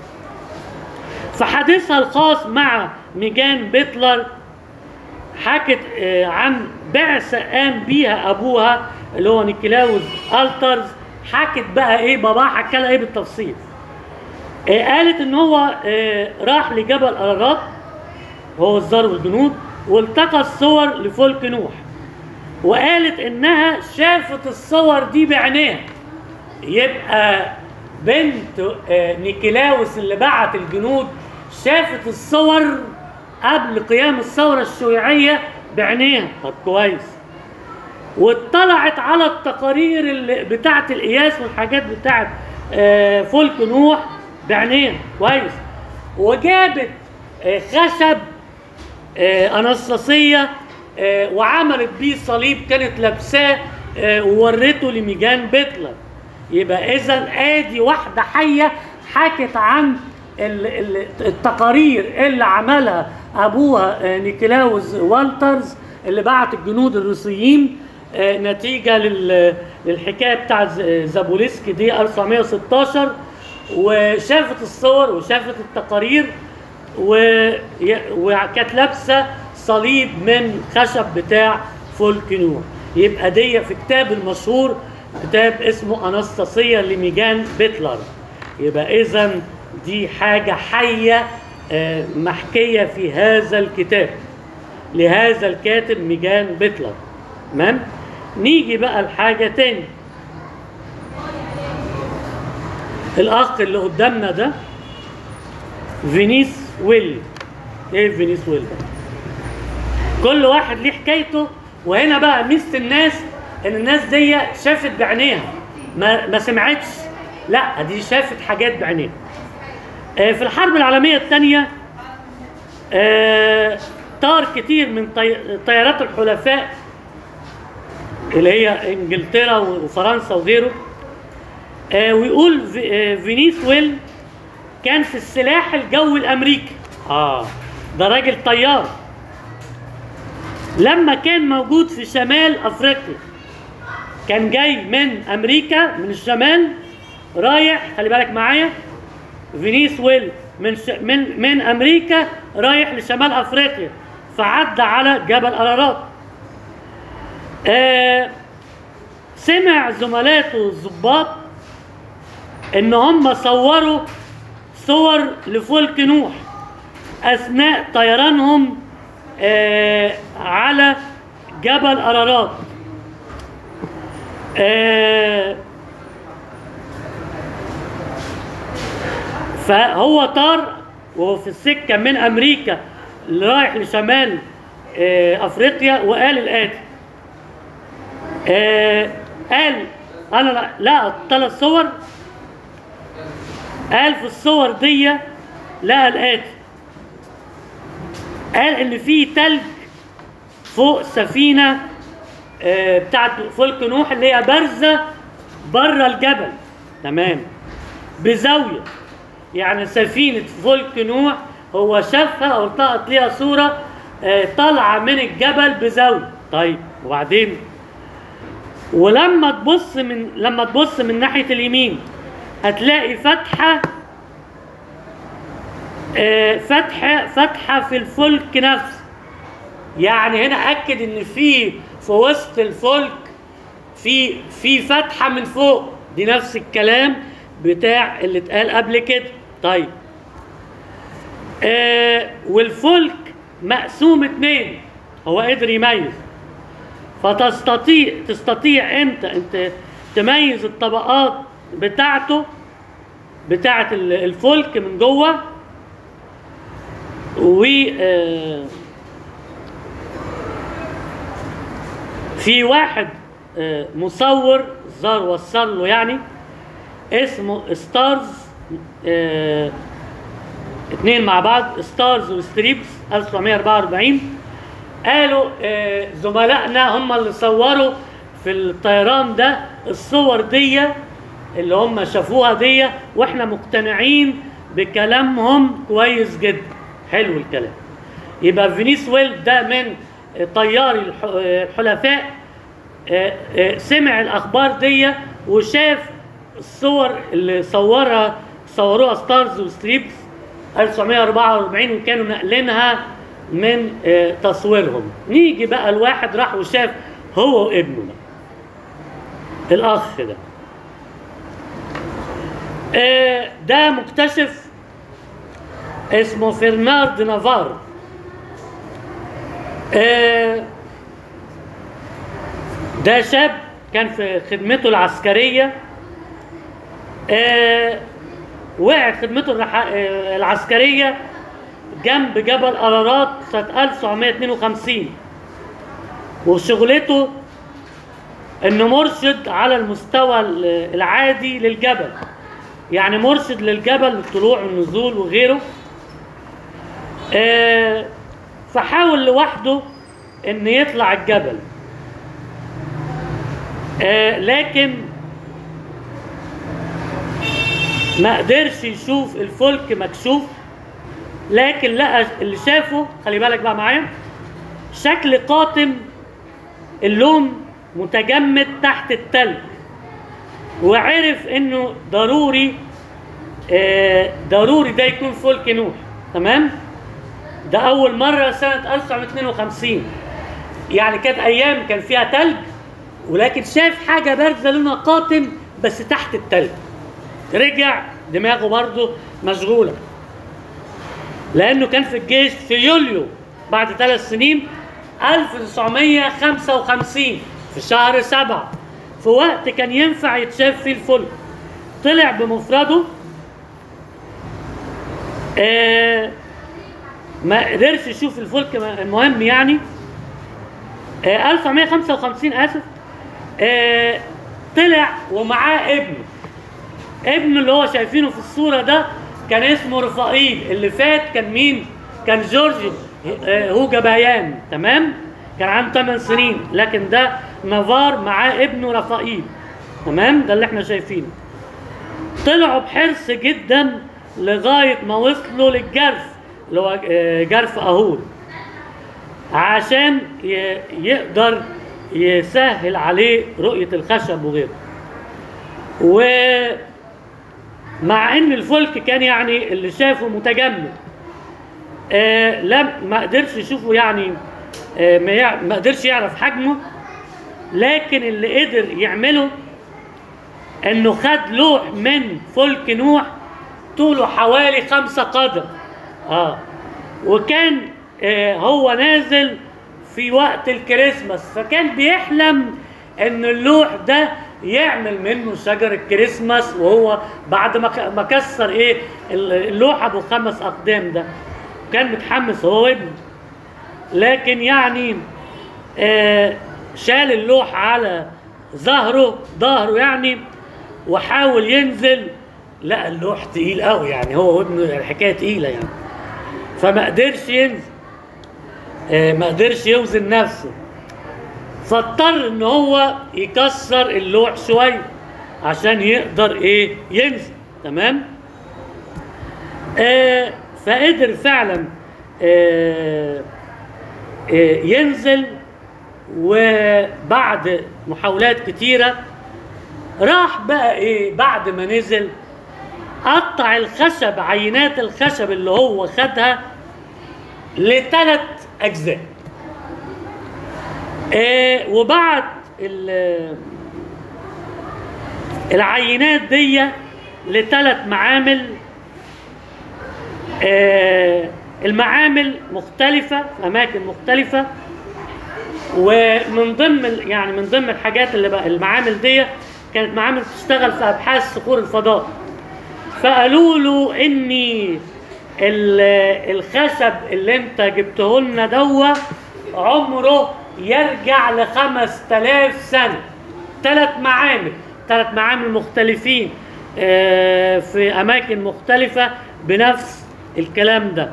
Speaker 1: فحديثها الخاص مع ميجان بيتلر حكت آه، عن بعثة قام بيها أبوها اللي هو نيكولاوس ألترز حكت بقى إيه باباها حكى لها إيه بالتفصيل آه، قالت إن هو آه، راح لجبل أرارات هو الزار والجنود والتقى الصور لفلك نوح وقالت إنها شافت الصور دي بعينيها يبقى بنت آه، نيكولاوس اللي بعت الجنود شافت الصور قبل قيام الثورة الشيوعية بعينيها طب كويس واطلعت على التقارير اللي بتاعة القياس والحاجات بتاعة آه، فلك نوح بعينيها كويس وجابت آه، خشب آه، انصاصيه آه، وعملت بيه صليب كانت لابساه آه، وورته لميجان بيتلر يبقى اذا ادي واحده حيه حكت عن ال- ال- التقارير اللي عملها ابوها آه، نيكولاوس والترز اللي بعت الجنود الروسيين آه، نتيجه لل- للحكايه بتاع ز- زابوليسكي دي 1916 وشافت الصور وشافت التقارير و- ي- وكانت لابسه صليب من خشب بتاع فولك نوح يبقى دي في كتاب المشهور كتاب اسمه انستاسيه لميجان بيتلر يبقى اذا دي حاجه حيه آه، محكيه في هذا الكتاب لهذا الكاتب ميجان بيتلر تمام نيجي بقى لحاجه تاني الاخ اللي قدامنا ده فينيس ويل ايه فينيس ويل ده كل واحد ليه حكايته وهنا بقى ميزه الناس ان الناس دي شافت بعينيها ما ما سمعتش لا دي شافت حاجات بعينيها آه، في الحرب العالميه الثانيه طار كتير من طي- طيارات الحلفاء اللي هي انجلترا وفرنسا وغيره آه، ويقول في- آه، فينيس ويل كان في السلاح الجوي الامريكي اه ده راجل طيار لما كان موجود في شمال افريقيا كان جاي من امريكا من الشمال رايح خلي بالك معايا فينيسويل من ش... من من امريكا رايح لشمال افريقيا فعدى على جبل ارارات آه سمع زملاته الضباط ان هم صوروا صور لفلك نوح اثناء طيرانهم آه على جبل ارارات آه فهو طار وهو في السكه من امريكا اللي رايح لشمال آه افريقيا وقال الاتي آه قال انا لا- لقى ثلاث صور قال في الصور دي لقى الاتي قال ان في تلج فوق سفينه آه، بتاعت فلك نوح اللي هي بارزه بره الجبل تمام بزاويه يعني سفينه فلك نوح هو شافها او التقط ليها صوره آه، طالعه من الجبل بزاويه طيب وبعدين ولما تبص من لما تبص من ناحيه اليمين هتلاقي فتحه آه، فتحه فتحه في الفلك نفسه يعني هنا اكد ان في في وسط الفلك في في فتحه من فوق دي نفس الكلام بتاع اللي اتقال قبل كده طيب آه والفلك مقسوم اتنين هو قدر يميز فتستطيع تستطيع انت انت تميز الطبقات بتاعته بتاعه ال- الفلك من جوه و آه، في واحد آه، مصور زار وصل له يعني اسمه ستارز آه، اتنين مع بعض ستارز وستريبس 1944 قالوا آه، زملائنا هم اللي صوروا في الطيران ده الصور دي اللي هم شافوها دي واحنا مقتنعين بكلامهم كويس جدا حلو الكلام يبقى فينيسويل ده من طياري الح- الحلفاء آه، آه، سمع الاخبار دي وشاف الصور اللي صورها صوروها ستارز وستريبس 1944 وكانوا ناقلينها من آه، تصويرهم نيجي بقى الواحد راح وشاف هو وابنه بقى الاخ ده آه، ده مكتشف اسمه فرنارد نافار آه، ده شاب كان في خدمته العسكرية آه، وقعت خدمته الرح- آه، العسكرية جنب جبل أرارات سنة 1952 وشغلته انه مرشد على المستوى ال- العادي للجبل يعني مرشد للجبل للطلوع والنزول وغيره آه، فحاول لوحده ان يطلع الجبل آه، لكن ما قدرش يشوف الفلك مكشوف لكن لقى اللي شافه خلي بالك بقى معايا شكل قاتم اللون متجمد تحت التلج وعرف انه ضروري آه، ضروري ده يكون فلك نوح تمام ده اول مره سنه 1952 يعني كانت ايام كان فيها تلج ولكن شاف حاجه بارزه لونها قاتم بس تحت التلج رجع دماغه برضه مشغوله لانه كان في الجيش في يوليو بعد ثلاث سنين 1955 في شهر سبعة في وقت كان ينفع يتشاف فيه الفلك طلع بمفرده آه ما قدرش يشوف الفلك المهم يعني آه 1955 اسف آه طلع ومعاه ابنه ابنه اللي هو شايفينه في الصورة ده كان اسمه رفائيل اللي فات كان مين؟ كان جورج آه، هوجا بيان تمام؟ كان عنده 8 سنين لكن ده نافار معاه ابنه رفائيل تمام؟ ده اللي احنا شايفينه طلعوا بحرص جدا لغايه ما وصلوا للجرف اللي هو آه، جرف اهور عشان ي- يقدر يسهل عليه رؤيه الخشب وغيره ومع ان الفلك كان يعني اللي شافه متجمد آه لم ما قدرش يشوفه يعني آه ما يع- ما قدرش يعرف حجمه لكن اللي قدر يعمله انه خد لوح من فلك نوح طوله حوالي خمسة قدم اه وكان آه هو نازل في وقت الكريسماس فكان بيحلم ان اللوح ده يعمل منه شجر الكريسماس وهو بعد ما ك- ما كسر ايه اللوح ابو خمس اقدام ده كان متحمس هو وابنه لكن يعني آه شال اللوح على ظهره ظهره يعني وحاول ينزل لقى اللوح تقيل قوي يعني هو وابنه الحكايه تقيله يعني فما قدرش ينزل آه ما قدرش يوزن نفسه فاضطر ان هو يكسر اللوح شويه عشان يقدر ايه ينزل تمام آه فقدر فعلا آه آه ينزل وبعد محاولات كتيره راح بقى ايه بعد ما نزل قطع الخشب عينات الخشب اللي هو خدها لثلاث اجزاء آه وبعد ال- العينات دي لثلاث معامل آه المعامل مختلفة في أماكن مختلفة ومن ضمن ال- يعني من ضمن الحاجات اللي بقى المعامل دي كانت معامل بتشتغل في أبحاث صخور الفضاء فقالوا له إني ال- الخشب اللي انت جبته لنا دوا عمره يرجع لخمس تلاف سنة ثلاث معامل ثلاث معامل مختلفين آه، في أماكن مختلفة بنفس الكلام ده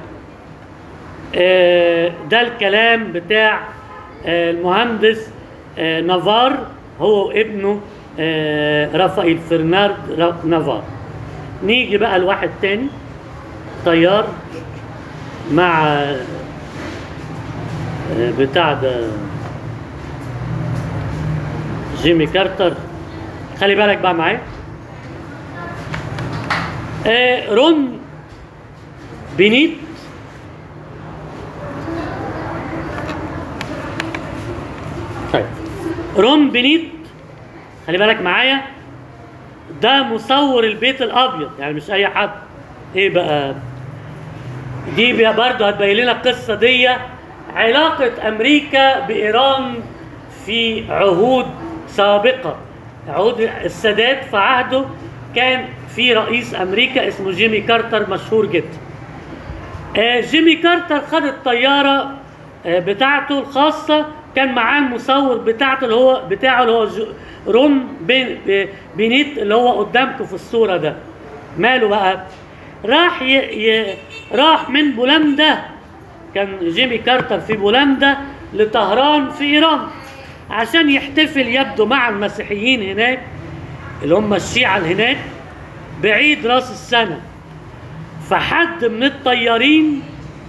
Speaker 1: آه، ده الكلام بتاع آه، المهندس آه، نافار هو وابنه آه، رافائيل فرنارد را- نافار نيجي بقى لواحد تاني طيار مع آه، بتاع ده جيمي كارتر خلي بالك بقى معايا آه، رون بنيت طيب رون بنيت خلي بالك معايا ده مصور البيت الابيض يعني مش اي حد ايه بقى دي بقى برضه هتبين لنا القصه دي علاقه امريكا بايران في عهود سابقه عهود السادات في عهده كان في رئيس امريكا اسمه جيمي كارتر مشهور جدا آه، جيمي كارتر خد الطياره آه، بتاعته الخاصه كان معاه المصور بتاعته اللي هو بتاعه اللي هو جو- رون بين- ب- بينيت اللي هو قدامكم في الصوره ده ماله بقى راح ي... ي... راح من بولندا كان جيمي كارتر في بولندا لطهران في ايران عشان يحتفل يبدو مع المسيحيين هناك اللي هم الشيعة اللي هناك بعيد راس السنه فحد من الطيارين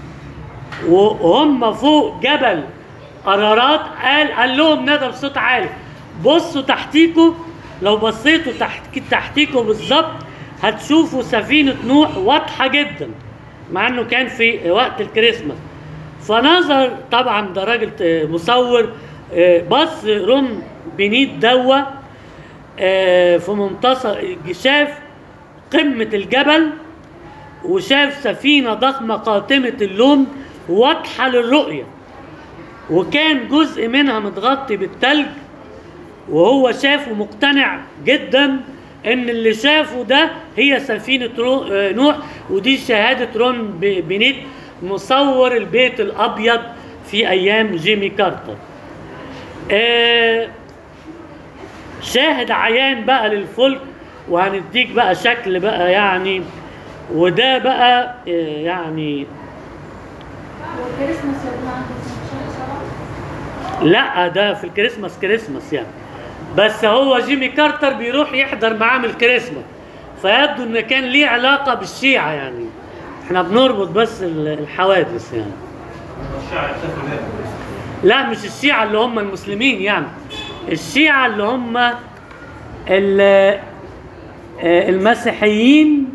Speaker 1: وهم فوق جبل قرارات قال قال لهم نادى بصوت عالي بصوا تحتيكوا لو بصيتوا تحت تحتيكوا بالظبط هتشوفوا سفينة نوح واضحة جدا مع انه كان في وقت الكريسماس فنظر طبعا ده راجل آه، مصور آه، بص روم بنيت دوا آه، في منتصف شاف قمة الجبل وشاف سفينة ضخمة قاتمة اللون واضحة للرؤية وكان جزء منها متغطي بالتلج وهو شافه مقتنع جدا ان اللي شافه ده هي سفينة رو- آه، نوح ودي شهادة رون ب- بنيت مصور البيت الابيض في ايام جيمي كارتر آه، شاهد عيان بقى للفلك وهنديك بقى شكل بقى يعني وده بقى آه، يعني
Speaker 3: والكريسماس يا ابن عندك شهر سبعة
Speaker 1: لا ده في الكريسماس كريسماس يعني بس هو جيمي كارتر بيروح يحضر معاه من الكريسماس فيبدو ان كان ليه علاقه بالشيعه يعني احنا بنربط بس ال- الحوادث يعني
Speaker 2: الشعر اكتفى بها
Speaker 1: لا مش الشيعة اللي هم المسلمين يعني الشيعة اللي هم ال- آه، المسيحيين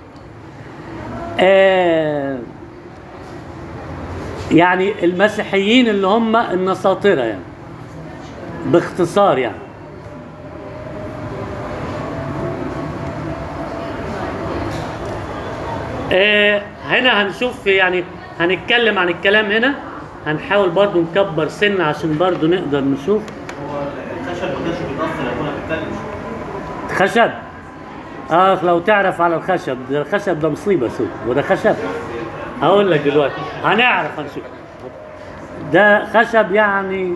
Speaker 1: آه، يعني المسيحيين اللي هم النساطرة يعني باختصار يعني آه، هنا هنشوف يعني هنتكلم عن الكلام هنا هنحاول برضو نكبر سن عشان برضو نقدر نشوف
Speaker 2: هو الخشب ما كانش بيتاثر لو كنا بنتكلم
Speaker 1: خشب اه لو تعرف على الخشب ده الخشب ده مصيبه سود وده خشب هقول لك دلوقتي هنعرف هنشوف ده خشب يعني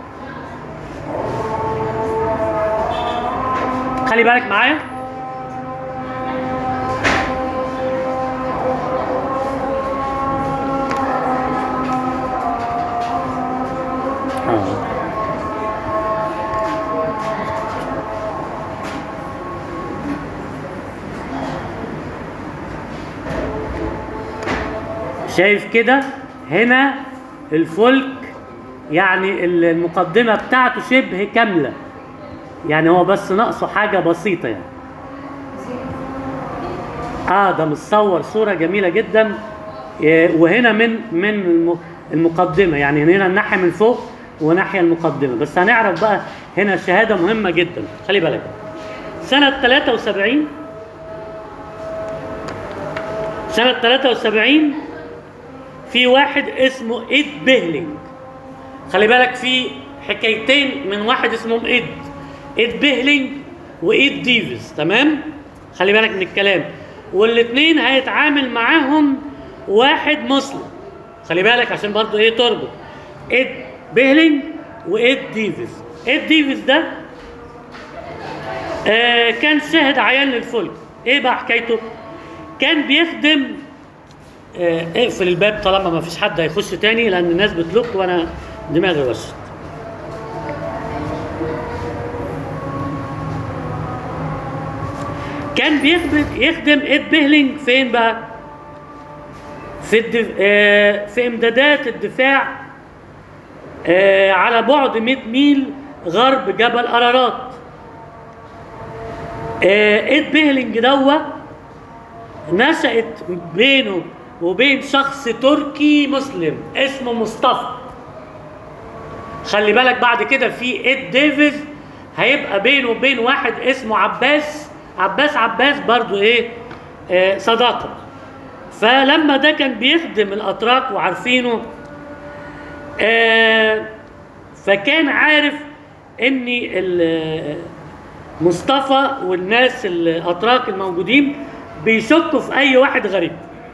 Speaker 1: خلي بالك معايا آه. شايف كده هنا الفلك يعني المقدمة بتاعته شبه كاملة يعني هو بس ناقصه حاجة بسيطة يعني اه ده متصور صورة جميلة جدا إيه، وهنا من من الم- المقدمة يعني هنا الناحية من فوق وناحية المقدمة بس هنعرف بقى هنا شهادة مهمة جدا خلي بالك سنة 73 سنة 73 في واحد اسمه إيد بيهلينج خلي بالك في حكايتين من واحد اسمهم إيد إيد بيهلينج وإيد ديفيز تمام خلي بالك من الكلام والاثنين هيتعامل معاهم واحد مسلم خلي بالك عشان برضو ايه تربط إيد بيهلينج وإيد ديفيز إيد ديفيز ده آه كان شاهد عيان للفلك ايه بقى حكايته كان بيخدم آه، اقفل الباب طالما ما فيش حد هيخش تاني لان الناس بتلوك وانا دماغي وشت كان بيخدم يخدم ايد بيهلينج فين بقى في الدف... آه، في امدادات الدفاع آه، على بعد 100 ميل غرب جبل ارارات آه، ايد بيهلينج دوت نشأت بينه وبين شخص تركي مسلم اسمه مصطفى خلي بالك بعد كده في إد ديفيز هيبقى بينه وبين واحد اسمه عباس عباس عباس برضو ايه آه صداقة فلما ده كان بيخدم الأتراك وعارفينه آه فكان عارف ان ال- مصطفى والناس الاتراك الموجودين بيشكوا في اي واحد غريب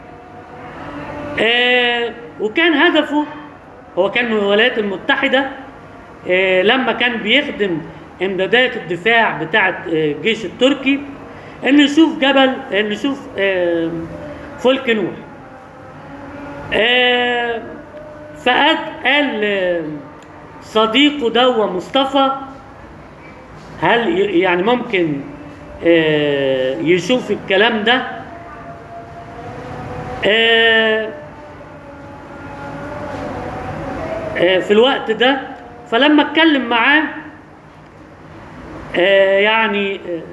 Speaker 1: آه وكان هدفه هو كان من الولايات المتحده آه لما كان بيخدم امدادات الدفاع بتاعه آه الجيش التركي ان يشوف جبل ان يشوف آه فلك نوح آه فقد قال آه، صديقه ده مصطفى هل ي- يعني ممكن آه، يشوف الكلام ده آه، آه، في الوقت ده فلما اتكلم معاه آه، يعني آه،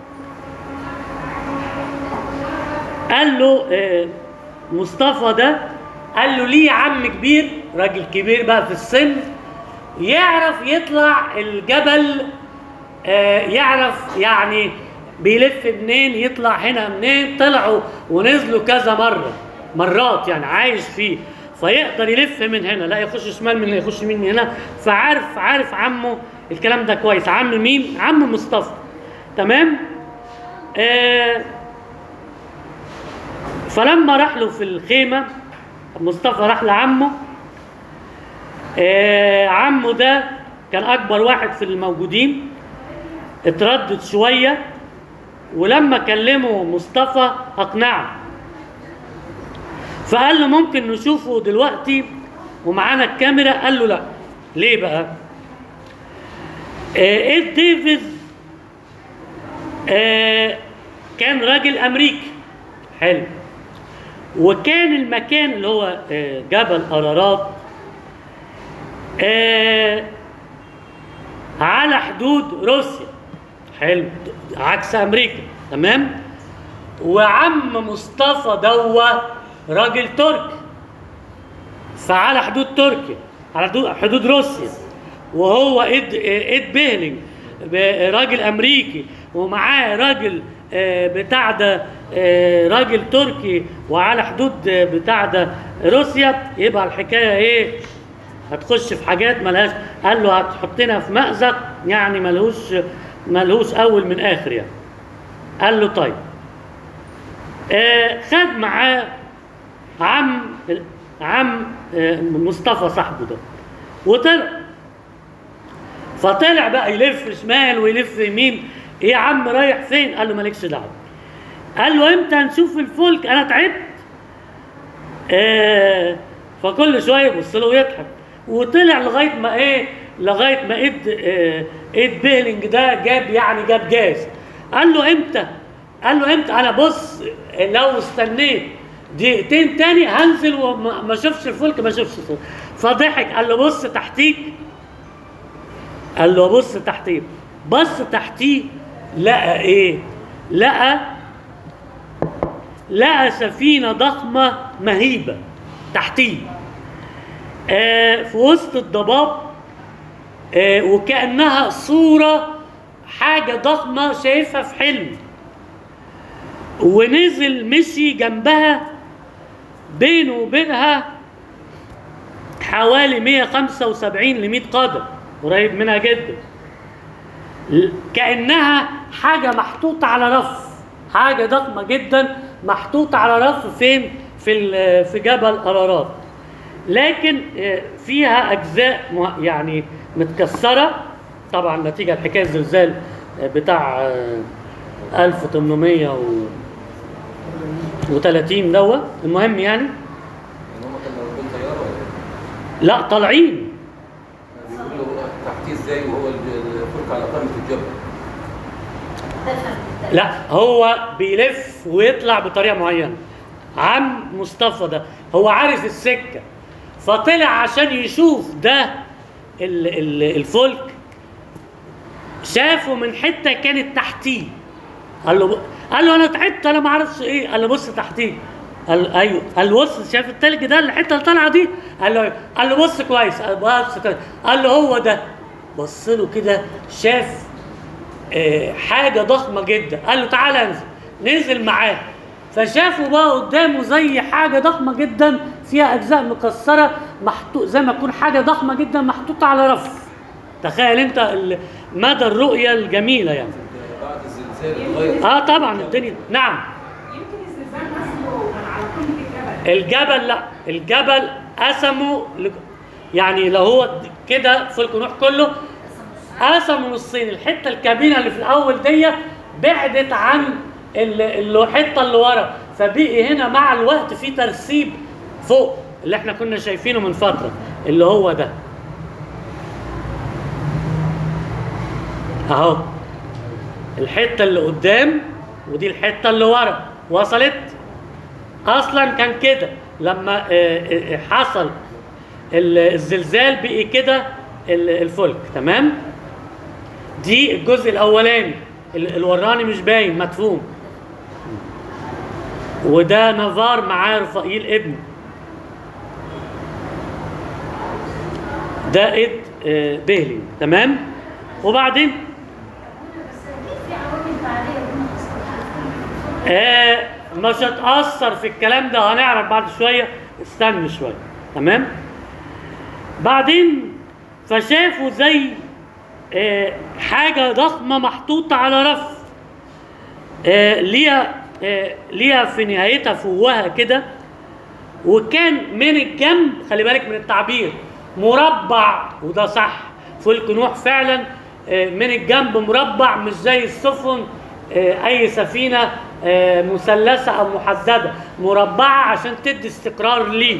Speaker 1: قال له آه، مصطفى ده قال له ليه عم كبير راجل كبير بقى في السن يعرف يطلع الجبل آه، يعرف يعني بيلف منين يطلع هنا منين طلعوا ونزلوا كذا مرة مرات يعني عايش فيه فيقدر يلف من هنا لا يخش شمال من هنا يخش يمين من هنا فعارف عارف عمه الكلام ده كويس عم مين عم مصطفى تمام آه فلما راح له في الخيمة مصطفى راح لعمه آه عمه ده كان أكبر واحد في الموجودين اتردد شوية ولما كلمه مصطفى أقنعه فقال له ممكن نشوفه دلوقتي ومعانا الكاميرا قال له لا ليه بقى آه إيد ديفيز آه كان راجل امريكي حلو وكان المكان اللي هو آه، جبل ارارات آه، على حدود روسيا حلو عكس امريكا تمام وعم مصطفى دوا راجل تركي فعلى حدود تركيا على حدود- حدود روسيا وهو ايد ايد بيهلينج ب- راجل امريكي ومعاه راجل آه، بتاع ده آه، راجل تركي وعلى حدود آه، بتاع ده روسيا يبقى الحكايه ايه هتخش في حاجات ملهاش قال له هتحطنا في مأزق يعني ملهوش ملهوش اول من اخر يعني قال له طيب آه خد معاه عم عم آه مصطفى صاحبه ده وطلع فطلع بقى يلف شمال ويلف يمين ايه يا عم رايح فين قال له مالكش دعوه قال له امتى هنشوف الفلك انا تعبت آه فكل شويه يبص له ويضحك وطلع لغايه ما ايه لغايه ما ايد آه ايد بيلينج ده جاب يعني جاب جاز قال له امتى قال له امتى انا بص لو استنيت دقيقتين تاني هنزل وما ما اشوفش الفلك ما اشوفش الفلك فضحك قال له بص تحتيك قال له بص تحتيه بص تحتيه لقى ايه لقى لقى سفينة ضخمة مهيبة تحتيه آه في وسط الضباب آه وكأنها صورة حاجة ضخمة شايفها في حلم ونزل مشي جنبها بينه وبينها حوالي 175 ل 100 قدم قريب منها جدا ل- كأنها حاجة محطوطة على رف حاجة ضخمة جدا محطوطة على رف فين في ال- في جبل أرارات لكن آه، فيها أجزاء مه- يعني متكسرة طبعا نتيجة لحكاية الزلزال آه، بتاع آه، 1830 دوت المهم يعني
Speaker 4: ان هم كانوا راكبين طياره ولا ايه؟
Speaker 1: لا طالعين
Speaker 4: بيقولوا تحتيه ازاي وهو الفلك على قمه الجبل
Speaker 1: لا هو بيلف ويطلع بطريقه معينه عم مصطفى ده هو عارف السكه فطلع عشان يشوف ده ال- ال- الفلك شافه من حته كانت تحتيه قال له قال له انا تعبت انا ما اعرفش ايه قال له بص تحتيه قال ايوه قال له بص شايف التلج ده الحته اللي طالعه دي قال له أيوه. قال له بص كويس قال بص كويس قال له هو ده بص له كده شاف آه، حاجه ضخمه جدا قال له تعالى انزل نزل معاه فشافوا بقى قدامه زي حاجه ضخمه جدا فيها اجزاء مكسره محطوط زي ما تكون حاجه ضخمه جدا محطوطه على رف تخيل انت ال- مدى الرؤيه الجميله يعني
Speaker 4: بعد الزلزال اتغير
Speaker 1: اه طبعا الدنيا نعم
Speaker 5: يمكن الزلزال نفسه كان على قمة الجبل
Speaker 1: الجبل لا الجبل قسمه لج- يعني لو هو كده فلك نوح كله قسموا نصين الحته الكابينه اللي في الاول دي بعدت عن ال- ال- الحته اللي ورا فبقي هنا مع الوقت في ترسيب فوق اللي احنا كنا شايفينه من فتره اللي هو ده اهو الحته اللي قدام ودي الحته اللي ورا وصلت اصلا كان كده لما آه، آه، حصل ال- الزلزال بقي كده ال- الفلك تمام دي الجزء الاولاني ال- الوراني مش باين مدفون وده نافار معاه رفائيل ابنه ده ايد آه، بهلي تمام وبعدين
Speaker 3: بس اكيد في عوامل بعديه ربنا خصها
Speaker 1: آه مش هتأثر في الكلام ده هنعرف بعد شوية استنى شوية تمام بعدين فشافوا زي آه حاجة ضخمة محطوطة على رف آه ليها آه ليها في نهايتها فوهة كده وكان من الجنب خلي بالك من التعبير مربع وده صح فلك نوح فعلا آه، من الجنب مربع مش زي السفن آه، اي سفينه آه، مثلثه او محدده مربعه عشان تدي استقرار ليه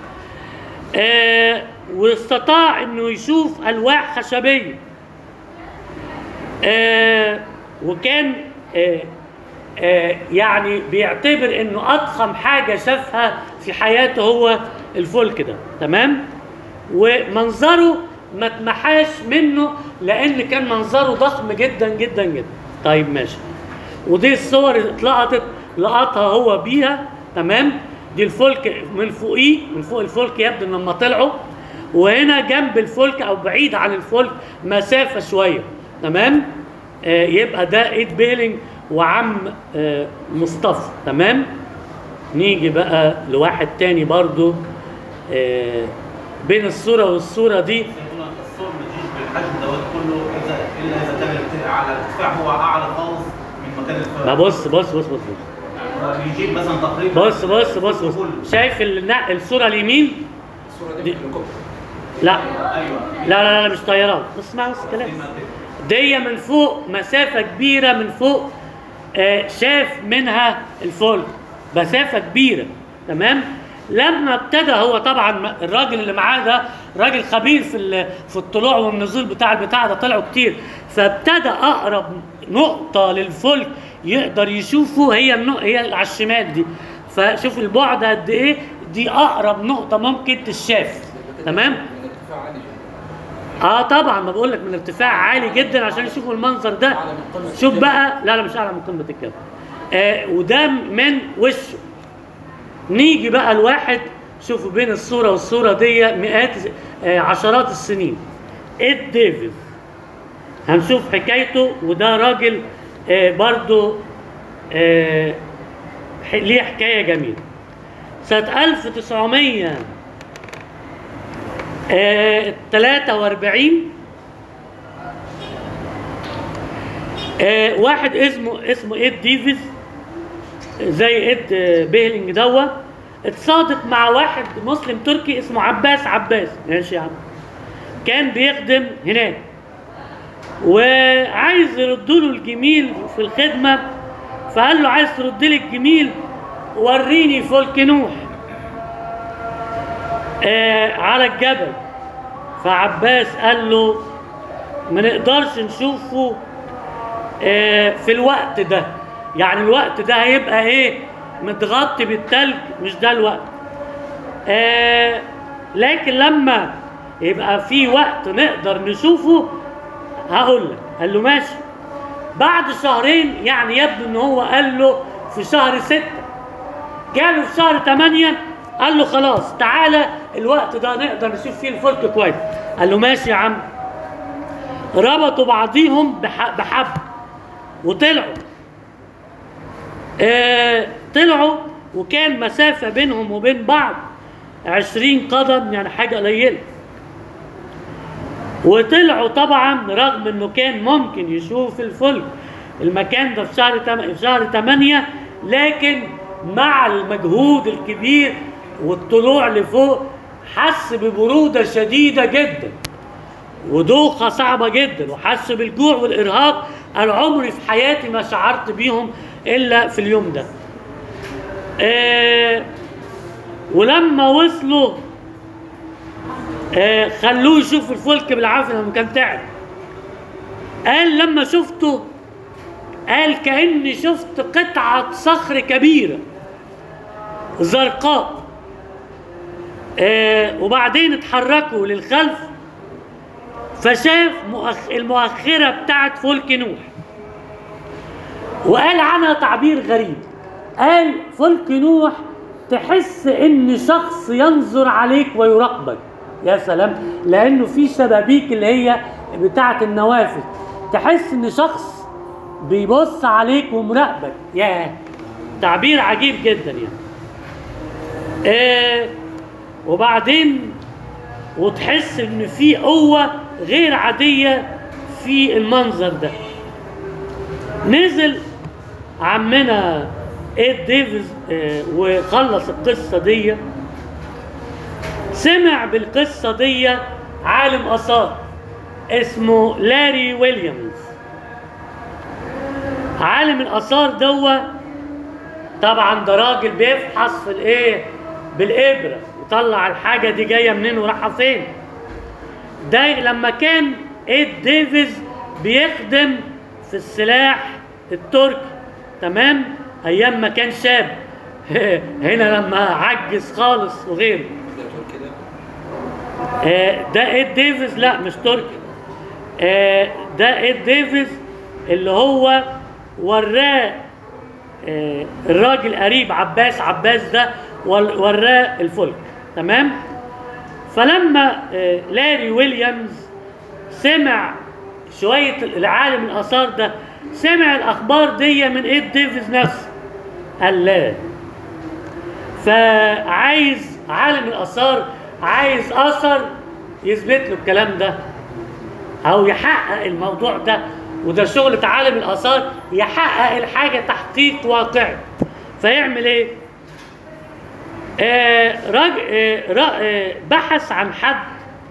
Speaker 1: آه، واستطاع انه يشوف الواح خشبيه آه، وكان آه، آه، يعني بيعتبر انه اضخم حاجه شافها في حياته هو الفلك ده تمام ومنظره ما اتمحاش منه لان كان منظره ضخم جدا جدا جدا طيب ماشي ودي الصور اللي اتلقطت لقطها هو بيها تمام دي الفلك من فوقيه من فوق الفلك يبدو ان لما طلعوا وهنا جنب الفلك او بعيد عن الفلك مسافه شويه تمام آه يبقى ده ايد بيلينج وعم آه مصطفى تمام نيجي بقى لواحد تاني برضو آه بين الصوره والصوره دي
Speaker 2: يقولون الصور ما تجيش بالحجم دوت كله اذا الا اذا كان الارتفاع على الارتفاع هو اعلى خالص من مكان
Speaker 1: ما
Speaker 2: الفرق
Speaker 1: بص بص بص بص, بص.
Speaker 2: يجيب مثلا تقريبا
Speaker 1: بص بص بص بص
Speaker 2: كله.
Speaker 1: شايف النا- الصوره اليمين
Speaker 4: الصوره
Speaker 1: دي-
Speaker 4: دي في الهليكوبتر
Speaker 1: لا
Speaker 2: ايوه
Speaker 1: لا لا, لا مش طيران اسمع بس كلام دي من فوق مسافة كبيرة من فوق آه، شاف منها الفلك مسافة كبيرة تمام لما ابتدى هو طبعا م- الراجل اللي معاه ده راجل خبير في ال- في الطلوع والنزول بتاع البتاع ده طلعوا كتير فابتدى اقرب نقطة للفلك يقدر يشوفه هي النقطة هي اللي على الشمال دي فشوف البعد قد ايه دي اقرب نقطة ممكن تشاف تمام
Speaker 4: من ارتفاع عالي جدا
Speaker 1: اه طبعا ما بقول لك من ارتفاع عالي جدا عشان يشوفوا المنظر ده
Speaker 4: أعلى من قمة
Speaker 1: شوف
Speaker 4: الجبل.
Speaker 1: بقى لا لا مش اعلى من قمه الجبل آه وده من وشه نيجي بقى الواحد شوفوا بين الصوره والصوره دي مئات آه عشرات السنين اد ديفيد هنشوف حكايته وده راجل آه برضو آه ح- ليه حكايه جميله سنه 1900 آه 43 آه واحد اسمه اسمه ايد ديفيز زي ايد آه، بيهلينج دوا اتصادق مع واحد مسلم تركي اسمه عباس عباس ماشي يا عم كان بيخدم هناك وعايز يرد له الجميل في الخدمه فقال له عايز ترد لي الجميل وريني فلك نوح آه على الجبل فعباس قال له ما نقدرش نشوفه آه في الوقت ده يعني الوقت ده هيبقى ايه متغطي بالتلج مش ده الوقت آه لكن لما يبقى في وقت نقدر نشوفه هقول لك قال له ماشي بعد شهرين يعني يبدو ان هو قال له في شهر ستة جاله في شهر ثمانية قال له خلاص تعالى الوقت ده نقدر نشوف فيه الفلك كويس قال له ماشي يا عم ربطوا بعضيهم بح- بحبل وطلعوا آه طلعوا وكان مسافة بينهم وبين بعض عشرين قدم يعني حاجة قليلة وطلعوا طبعا رغم انه كان ممكن يشوف الفلك المكان ده في شهر تم... في شهر 8 لكن مع المجهود الكبير والطلوع لفوق حس ببرودة شديدة جدا ودوخة صعبة جدا وحس بالجوع والإرهاق أنا عمري في حياتي ما شعرت بيهم إلا في اليوم ده آه ولما وصلوا آه خلوه يشوف الفلك بالعافية لما كان تعب قال لما شفته قال كأني شفت قطعة صخر كبيرة زرقاء آه وبعدين اتحركوا للخلف فشاف مؤخ... المؤخرة بتاعت فلك نوح وقال عنها تعبير غريب قال فلك نوح تحس ان شخص ينظر عليك ويراقبك يا سلام لانه في شبابيك اللي هي بتاعت النوافذ تحس ان شخص بيبص عليك ومراقبك يا تعبير عجيب جدا يعني آه وبعدين وتحس ان في قوه غير عاديه في المنظر ده نزل عمنا ايد ديفيز آه، وخلص القصه دي سمع بالقصه دي عالم اثار اسمه لاري ويليامز عالم الاثار دوا طبعا ده راجل بيفحص في الايه بالابره يطلع الحاجه دي جايه منين ورايحه فين ده لما كان ايد ديفيز بيخدم في السلاح التركي تمام ايام ما كان شاب هنا لما عجز خالص وغيره
Speaker 4: ده تركي ده
Speaker 1: آه، ده ايد ديفيز لا مش تركي آه، ده ايد ديفيز اللي هو وراه آه، الراجل قريب عباس عباس ده ور- وراه الفلك تمام فلما آه، لاري ويليامز سمع شوية العالم الآثار ده سمع الأخبار دي من إيد ديفيز نفسه قال لا فعايز عالم الآثار عايز أثر يثبت له الكلام ده أو يحقق الموضوع ده وده شغلة عالم الآثار يحقق الحاجة تحقيق واقعي فيعمل إيه؟ آه راج... آه را... آه بحث عن حد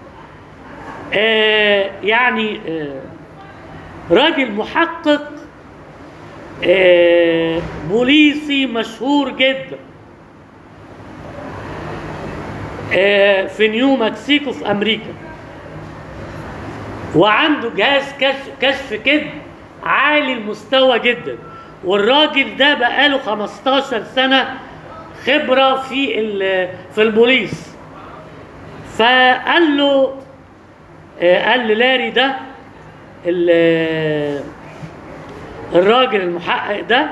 Speaker 1: آه يعني آه راجل محقق آه بوليسي مشهور جدا آه في نيو مكسيكو في امريكا وعنده جهاز كشف, كشف كذب عالي المستوى جدا والراجل ده بقاله 15 سنه خبره في ال- في البوليس فقال له آه، قال للاري ده ال- الراجل المحقق ده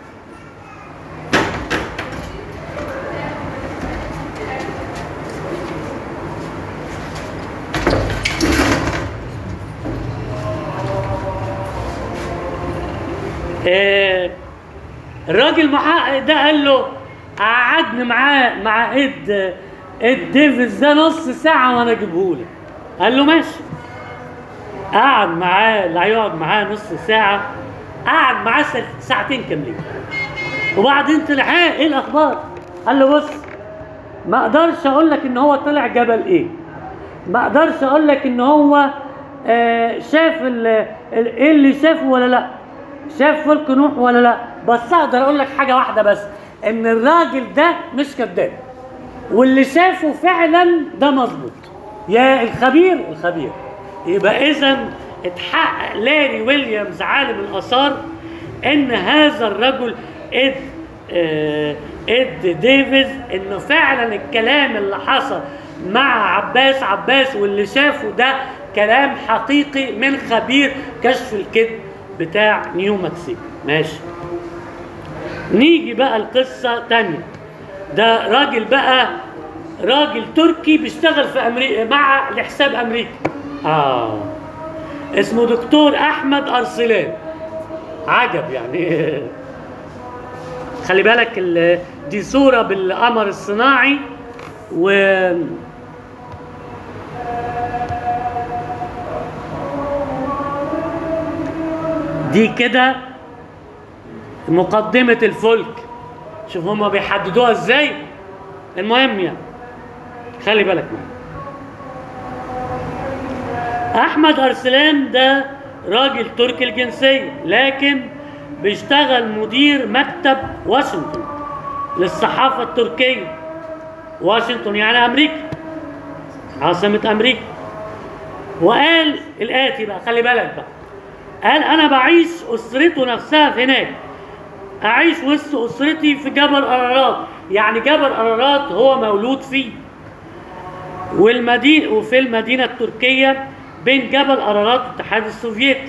Speaker 1: آه، الراجل المحقق ده قال له قعدني معاه مع ايد ايد ديفيز ده نص ساعه وانا اجيبهولك قال له ماشي قعد معاه اللي هيقعد معاه نص ساعه قعد معاه سا- ساعتين كاملين وبعدين طلع ها ايه الاخبار قال له بص ما اقدرش اقول لك ان هو طلع جبل ايه ما اقدرش اقول لك ان هو آه، شاف ال- ال- ايه اللي شافه ولا لا شاف فلك نوح ولا لا بس اقدر اقول لك حاجه واحده بس ان الراجل ده مش كذاب واللي شافه فعلا ده مظبوط يا الخبير الخبير يبقى اذا اتحقق لاري ويليامز عالم الاثار ان هذا الرجل اد آه، اد ديفيز انه فعلا الكلام اللي حصل مع عباس عباس واللي شافه ده كلام حقيقي من خبير كشف الكذب بتاع نيو مكسيكو ماشي نيجي بقى القصة تانية ده راجل بقى راجل تركي بيشتغل في أمريكا مع لحساب أمريكا آه اسمه دكتور أحمد أرسلان عجب يعني خلي بالك ال- دي صورة بالقمر الصناعي و دي كده مقدمة الفلك شوف هما بيحددوها ازاي المهم يعني خلي بالك منها احمد ارسلان ده راجل تركي الجنسية لكن بيشتغل مدير مكتب واشنطن للصحافة التركية واشنطن يعني امريكا عاصمة امريكا وقال الاتي بقى خلي بالك بقى قال انا بعيش اسرته نفسها في هناك اعيش وسط اسرتي في جبل ارارات يعني جبل ارارات هو مولود فيه والمدينه وفي المدينه التركيه بين جبل ارارات والاتحاد السوفيتي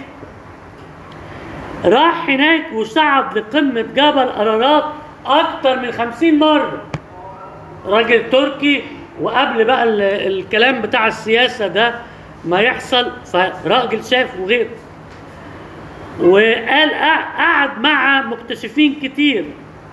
Speaker 1: راح هناك وصعد لقمه جبل ارارات اكتر من خمسين مره راجل تركي وقبل بقى ال- الكلام بتاع السياسه ده ما يحصل فراجل شاف وغيره وقال قع- قعد مع مكتشفين كتير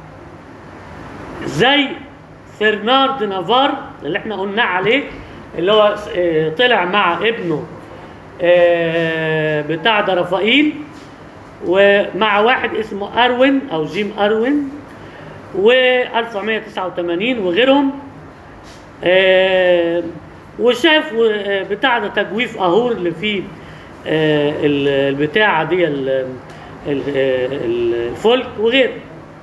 Speaker 1: زي فرنارد نافار اللي احنا قلنا عليه اللي هو آه، طلع مع ابنه آه، بتاع ده رفائيل ومع واحد اسمه اروين او جيم اروين و 1989 وغيرهم آه، وشاف آه، بتاع ده تجويف اهور اللي فيه آه، ال- البتاعه دي ال- ال- ال- الفلك وغيره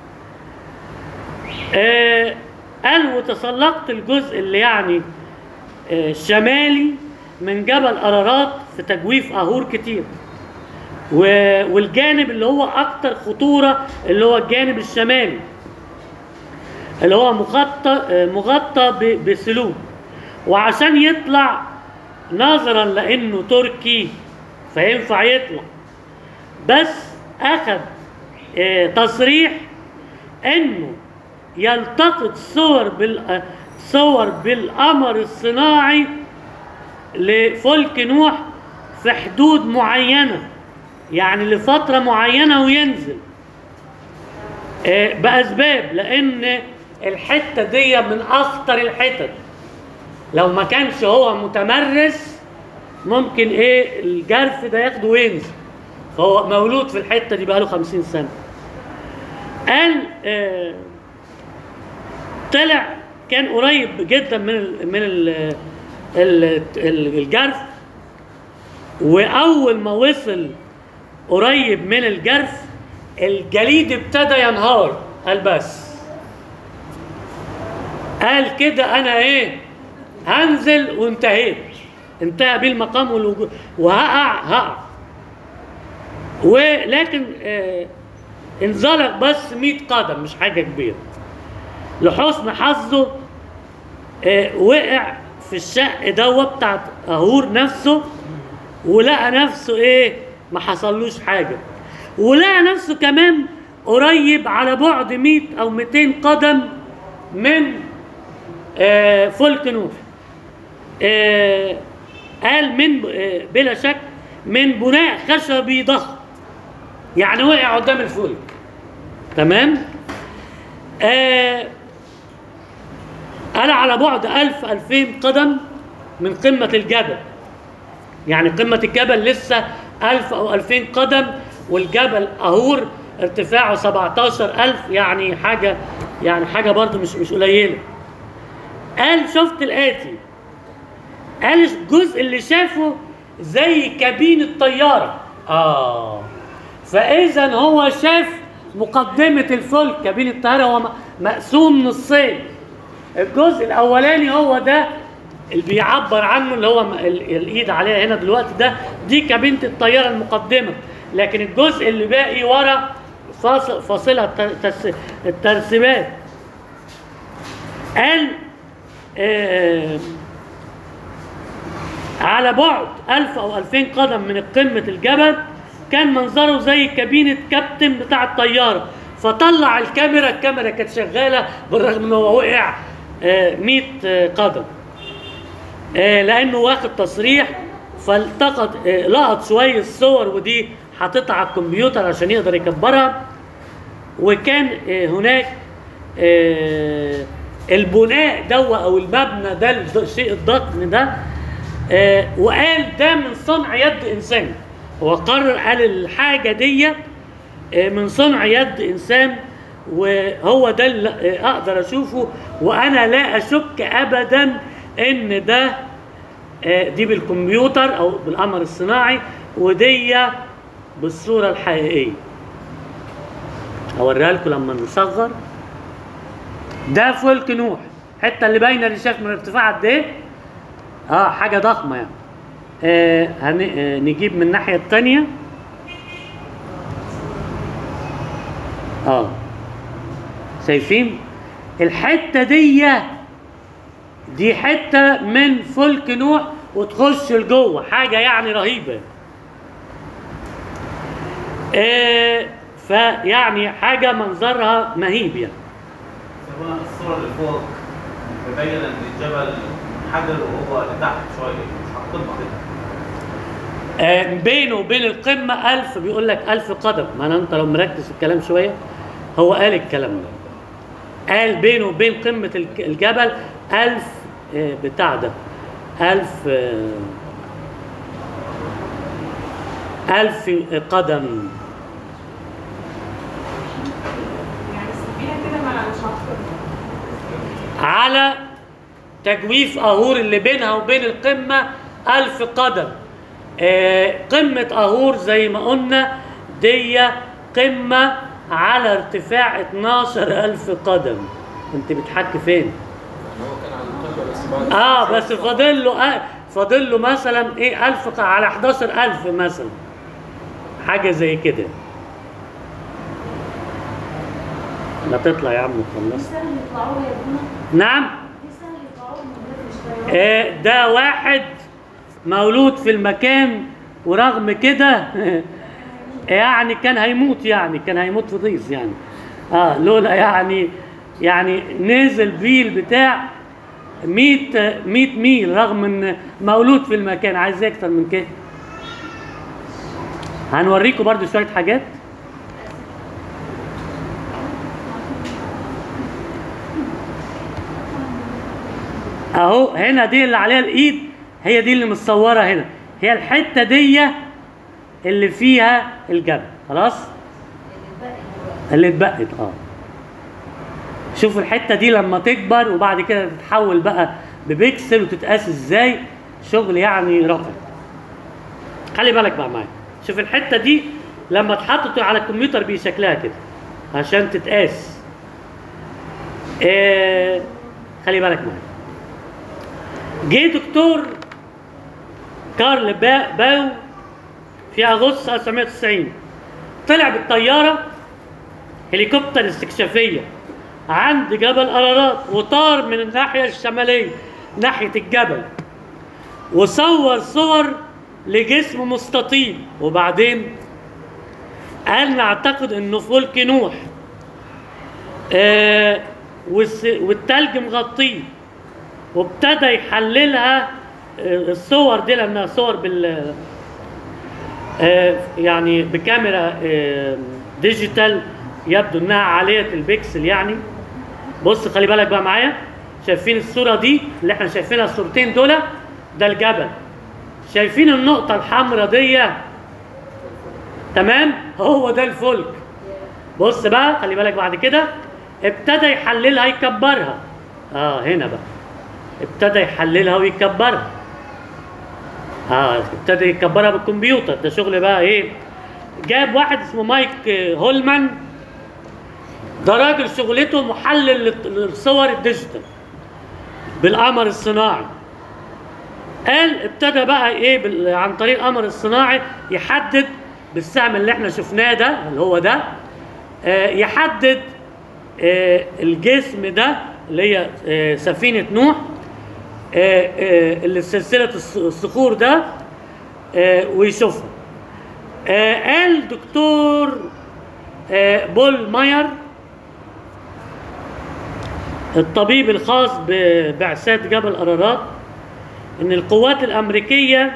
Speaker 1: آه، قال وتسلقت الجزء اللي يعني آه، الشمالي من جبل ارارات في تجويف اهور كتير و- والجانب اللي هو اكتر خطوره اللي هو الجانب الشمالي اللي هو مغطى آه، مغطى ب- بسلوك وعشان يطلع نظرا لانه تركي فينفع يطلع بس اخذ آه، تصريح انه يلتقط صور بال آه، صور بالقمر الصناعي لفلك نوح في حدود معينه يعني لفتره معينه وينزل آه، باسباب لان الحته دي من اخطر الحتت لو ما كانش هو متمرس ممكن ايه الجرف ده ياخده وينزل فهو مولود في الحته دي بقاله خمسين سنه قال آه طلع كان قريب جدا من ال من ال ال ال الجرف واول ما وصل قريب من الجرف الجليد ابتدى ينهار قال بس قال كده انا ايه هنزل وانتهيت انتهى بيه المقام والوجود وهقع هقع ولكن آه انزلق بس 100 قدم مش حاجه كبيره لحسن حظه آه وقع في الشق دوا بتاع اهور نفسه ولقى نفسه ايه ما حصلوش حاجه ولقى نفسه كمان قريب على بعد 100 او 200 قدم من آه فلك نوح آه قال من آه بلا شك من بناء خشبي ضخم يعني وقع قدام الفلك تمام آه قال على بعد 1000 2000 قدم من قمة الجبل يعني قمة الجبل لسه 1000 أو 2000 قدم والجبل أهور ارتفاعه 17000 يعني حاجة يعني حاجة برضه مش مش قليلة قال شفت الآتي قال الجزء اللي شافه زي كابين الطيارة آه فإذا هو شاف مقدمة الفلك كابين الطيارة هو م- مقسوم نصين الجزء الأولاني هو ده اللي بيعبر عنه اللي هو م- ال- الإيد عليها هنا دلوقتي ده دي كابينة الطيارة المقدمة لكن الجزء اللي باقي ورا فاصل فاصلة التر- تس- الترسيبات قال آه على بعد 1000 او 2000 قدم من قمة الجبل كان منظره زي كابينة كابتن بتاع الطيارة فطلع الكاميرا الكاميرا كانت شغالة بالرغم ان هو وقع آه، 100 آه، قدم آه، لانه واخد تصريح فالتقط آه، لقط شوية صور ودي حاططها على الكمبيوتر عشان يقدر يكبرها وكان آه، هناك آه، البناء دو او المبنى ده الض- الشيء الضخم ده آه، وقال ده من صنع يد انسان هو قرر قال الحاجه دي آه، من صنع يد انسان وهو ده اللي آه، اقدر اشوفه وانا لا اشك ابدا ان ده آه، دي بالكمبيوتر او بالقمر الصناعي ودي بالصوره الحقيقيه هوريها لكم لما نصغر ده فلك نوح الحته اللي باينه اللي شاف من ارتفاع قد ايه اه حاجه ضخمه يعني آه هن... آه نجيب من الناحيه الثانيه اه شايفين الحته دي دي حته من فلك نوح وتخش لجوه حاجه يعني رهيبه آه فيعني حاجه منظرها مهيب يعني
Speaker 2: سواء الصورة اللي فوق مبين ان الجبل حجر وهو لتحت شوية مش على القمة كده
Speaker 1: آه، بينه وبين القمة ألف بيقول لك ألف قدم ما أنا أنت لو مركز في الكلام شوية هو قال الكلام ده قال بينه وبين قمة الج- الجبل ألف آه، بتاع ده ألف آه، ألف قدم
Speaker 5: يعني السفينه كده ما مش هتطلع
Speaker 1: على تجويف أهور اللي بينها وبين القمة ألف قدم آه، قمة أهور زي ما قلنا دي قمة على ارتفاع 12 ألف قدم أنت بتحكي فين؟
Speaker 4: يعني هو كان على القمه بس بعد
Speaker 1: اه بس فاضل له آه فاضل له مثلا ايه 1000 ق- على 11000 مثلا حاجه زي كده لا تطلع يا عم وخلص
Speaker 3: سهل يطلعوا يا ابونا
Speaker 1: نعم
Speaker 3: دي سهل يطلعوا من غير مش طيارة.
Speaker 1: آه، ده واحد مولود في المكان ورغم كده يعني كان هيموت يعني كان هيموت في ضيز يعني اه لولا يعني يعني نزل بيه البتاع 100 100 ميل رغم ان مولود في المكان عايز إيه اكتر من كده هنوريكم برضو شويه حاجات اهو هنا دي اللي عليها الايد هي دي اللي متصوره هنا هي الحته دي اللي فيها الجبل خلاص اللي اتبقت اه شوف الحته دي لما تكبر وبعد كده تتحول بقى ببكسل وتتقاس ازاي شغل يعني رائع خلي بالك بقى معايا شوف الحته دي لما اتحطت على الكمبيوتر بيه شكلها كده عشان تتقاس آه خلي بالك معايا جه دكتور كارل با- باو في اغسطس 1990 طلع بالطياره هليكوبتر استكشافيه عند جبل ارارات وطار من الناحيه الشماليه ناحيه الجبل وصور صور لجسم مستطيل وبعدين قال نعتقد انه فلك نوح آه والس- والتلج مغطيه وابتدى يحللها آه، الصور دي لانها صور بال آه، يعني بكاميرا آه، ديجيتال يبدو انها عاليه البكسل يعني بص خلي بالك بقى معايا شايفين الصوره دي اللي احنا شايفينها الصورتين دول ده الجبل شايفين النقطه الحمراء دي تمام هو ده الفلك بص بقى خلي بالك بعد كده ابتدى يحللها يكبرها اه هنا بقى ابتدى يحللها ويكبرها اه ابتدى يكبرها بالكمبيوتر ده شغل بقى ايه جاب واحد اسمه مايك آه، هولمان ده راجل شغلته محلل للت- للصور الديجيتال بالقمر الصناعي قال ابتدى بقى ايه بال- عن طريق القمر الصناعي يحدد بالسهم اللي احنا شفناه ده اللي هو ده آه، يحدد آه، الجسم ده اللي هي آه، سفينة نوح آه، آه، اللي سلسلة الص- الصخور ده آه، ويشوفها آه، قال دكتور آه، بول ماير الطبيب الخاص ببعثات جبل أرارات ان القوات الامريكيه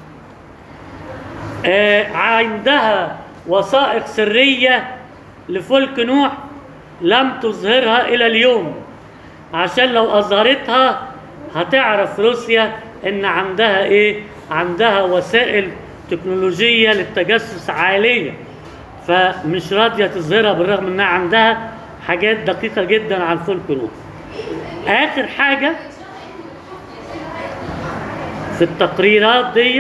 Speaker 1: آه، عندها وثائق سريه لفلك نوح لم تظهرها الى اليوم عشان لو اظهرتها هتعرف روسيا ان عندها ايه عندها وسائل تكنولوجيه للتجسس عاليه فمش راضيه تظهرها بالرغم انها عندها حاجات دقيقه جدا عن فلك نوح اخر حاجه في التقريرات دي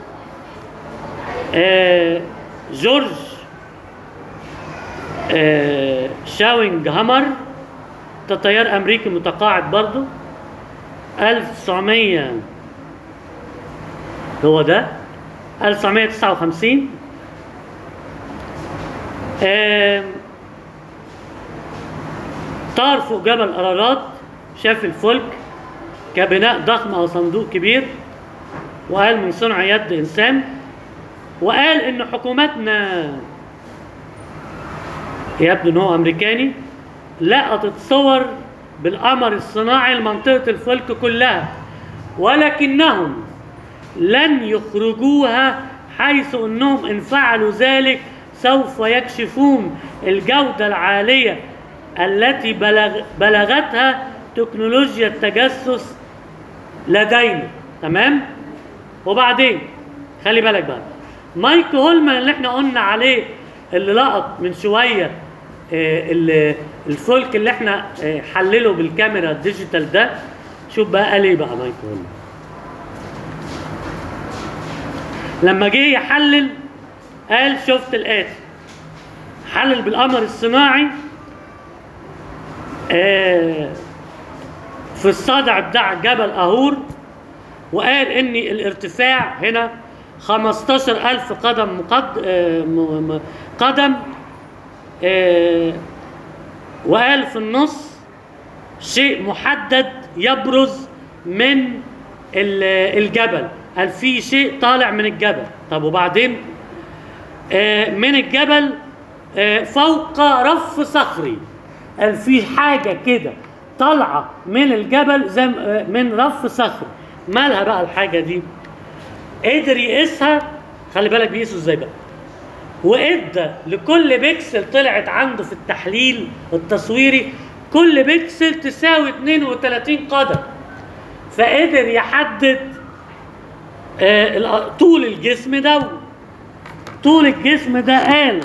Speaker 1: آه، جورج آه، شاوينج هامر ده طيار امريكي متقاعد برضه 1900 هو ده 1959 آه، طار فوق جبل ارارات شاف الفلك كبناء ضخم او صندوق كبير وقال من صنع يد انسان وقال ان حكومتنا يبدو ان هو امريكاني لقطت صور بالقمر الصناعي لمنطقه الفلك كلها ولكنهم لن يخرجوها حيث انهم ان فعلوا ذلك سوف يكشفون الجوده العاليه التي بلغ بلغتها تكنولوجيا التجسس لدينا تمام وبعدين خلي بالك بقى مايك هولمان اللي احنا قلنا عليه اللي لقط من شويه آه، ال- الفلك اللي احنا آه، حلله بالكاميرا الديجيتال ده شوف بقى قال ايه بقى مايك هولمان لما جه يحلل قال شفت الاتي حلل بالقمر الصناعي آه، في الصدع بتاع جبل اهور وقال ان الارتفاع هنا 15000 قدم مقد... آه، م- م- قدم آه، وقال في النص شيء محدد يبرز من ال- الجبل قال في شيء طالع من الجبل طب وبعدين آه، من الجبل آه، فوق رف صخري قال في حاجة كده طالعة من الجبل زي م- آه، من رف صخري مالها بقى الحاجة دي قدر يقيسها خلي بالك بيقيسوا ازاي بقى وادى لكل بيكسل طلعت عنده في التحليل التصويري كل بيكسل تساوي 32 قدم فقدر يحدد آه، الأ- طول الجسم ده طول الجسم ده قال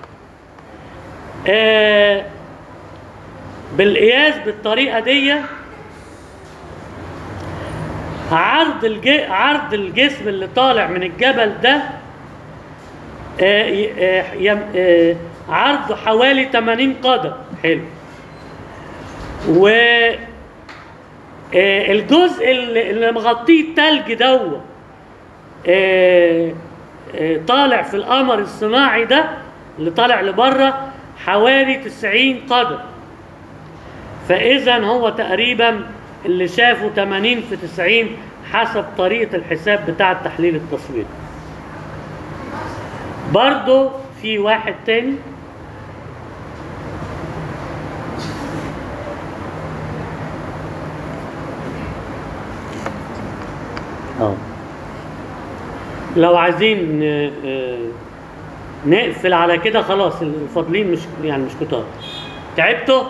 Speaker 1: آه، بالقياس بالطريقه دي عرض الج... عرض الجسم اللي طالع من الجبل ده آه، ي- آه، يم- آه، عرضه حوالي 80 قدم حلو و آه، الجزء اللي اللي مغطيه التلج دوت آه، آه، طالع في القمر الصناعي ده اللي طالع لبره حوالي 90 قدم فاذا هو تقريبا اللي شافه 80 في 90 حسب طريقه الحساب بتاع التحليل التصويري برضه في واحد تاني اه لو عايزين ن- آه، نقفل على كده خلاص الفاضلين مش يعني مش كتار تعبتوا؟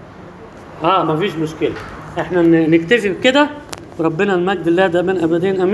Speaker 1: اه مفيش مشكلة احنا ن- نكتفي بكده ربنا المجد الله ده من ابدين امين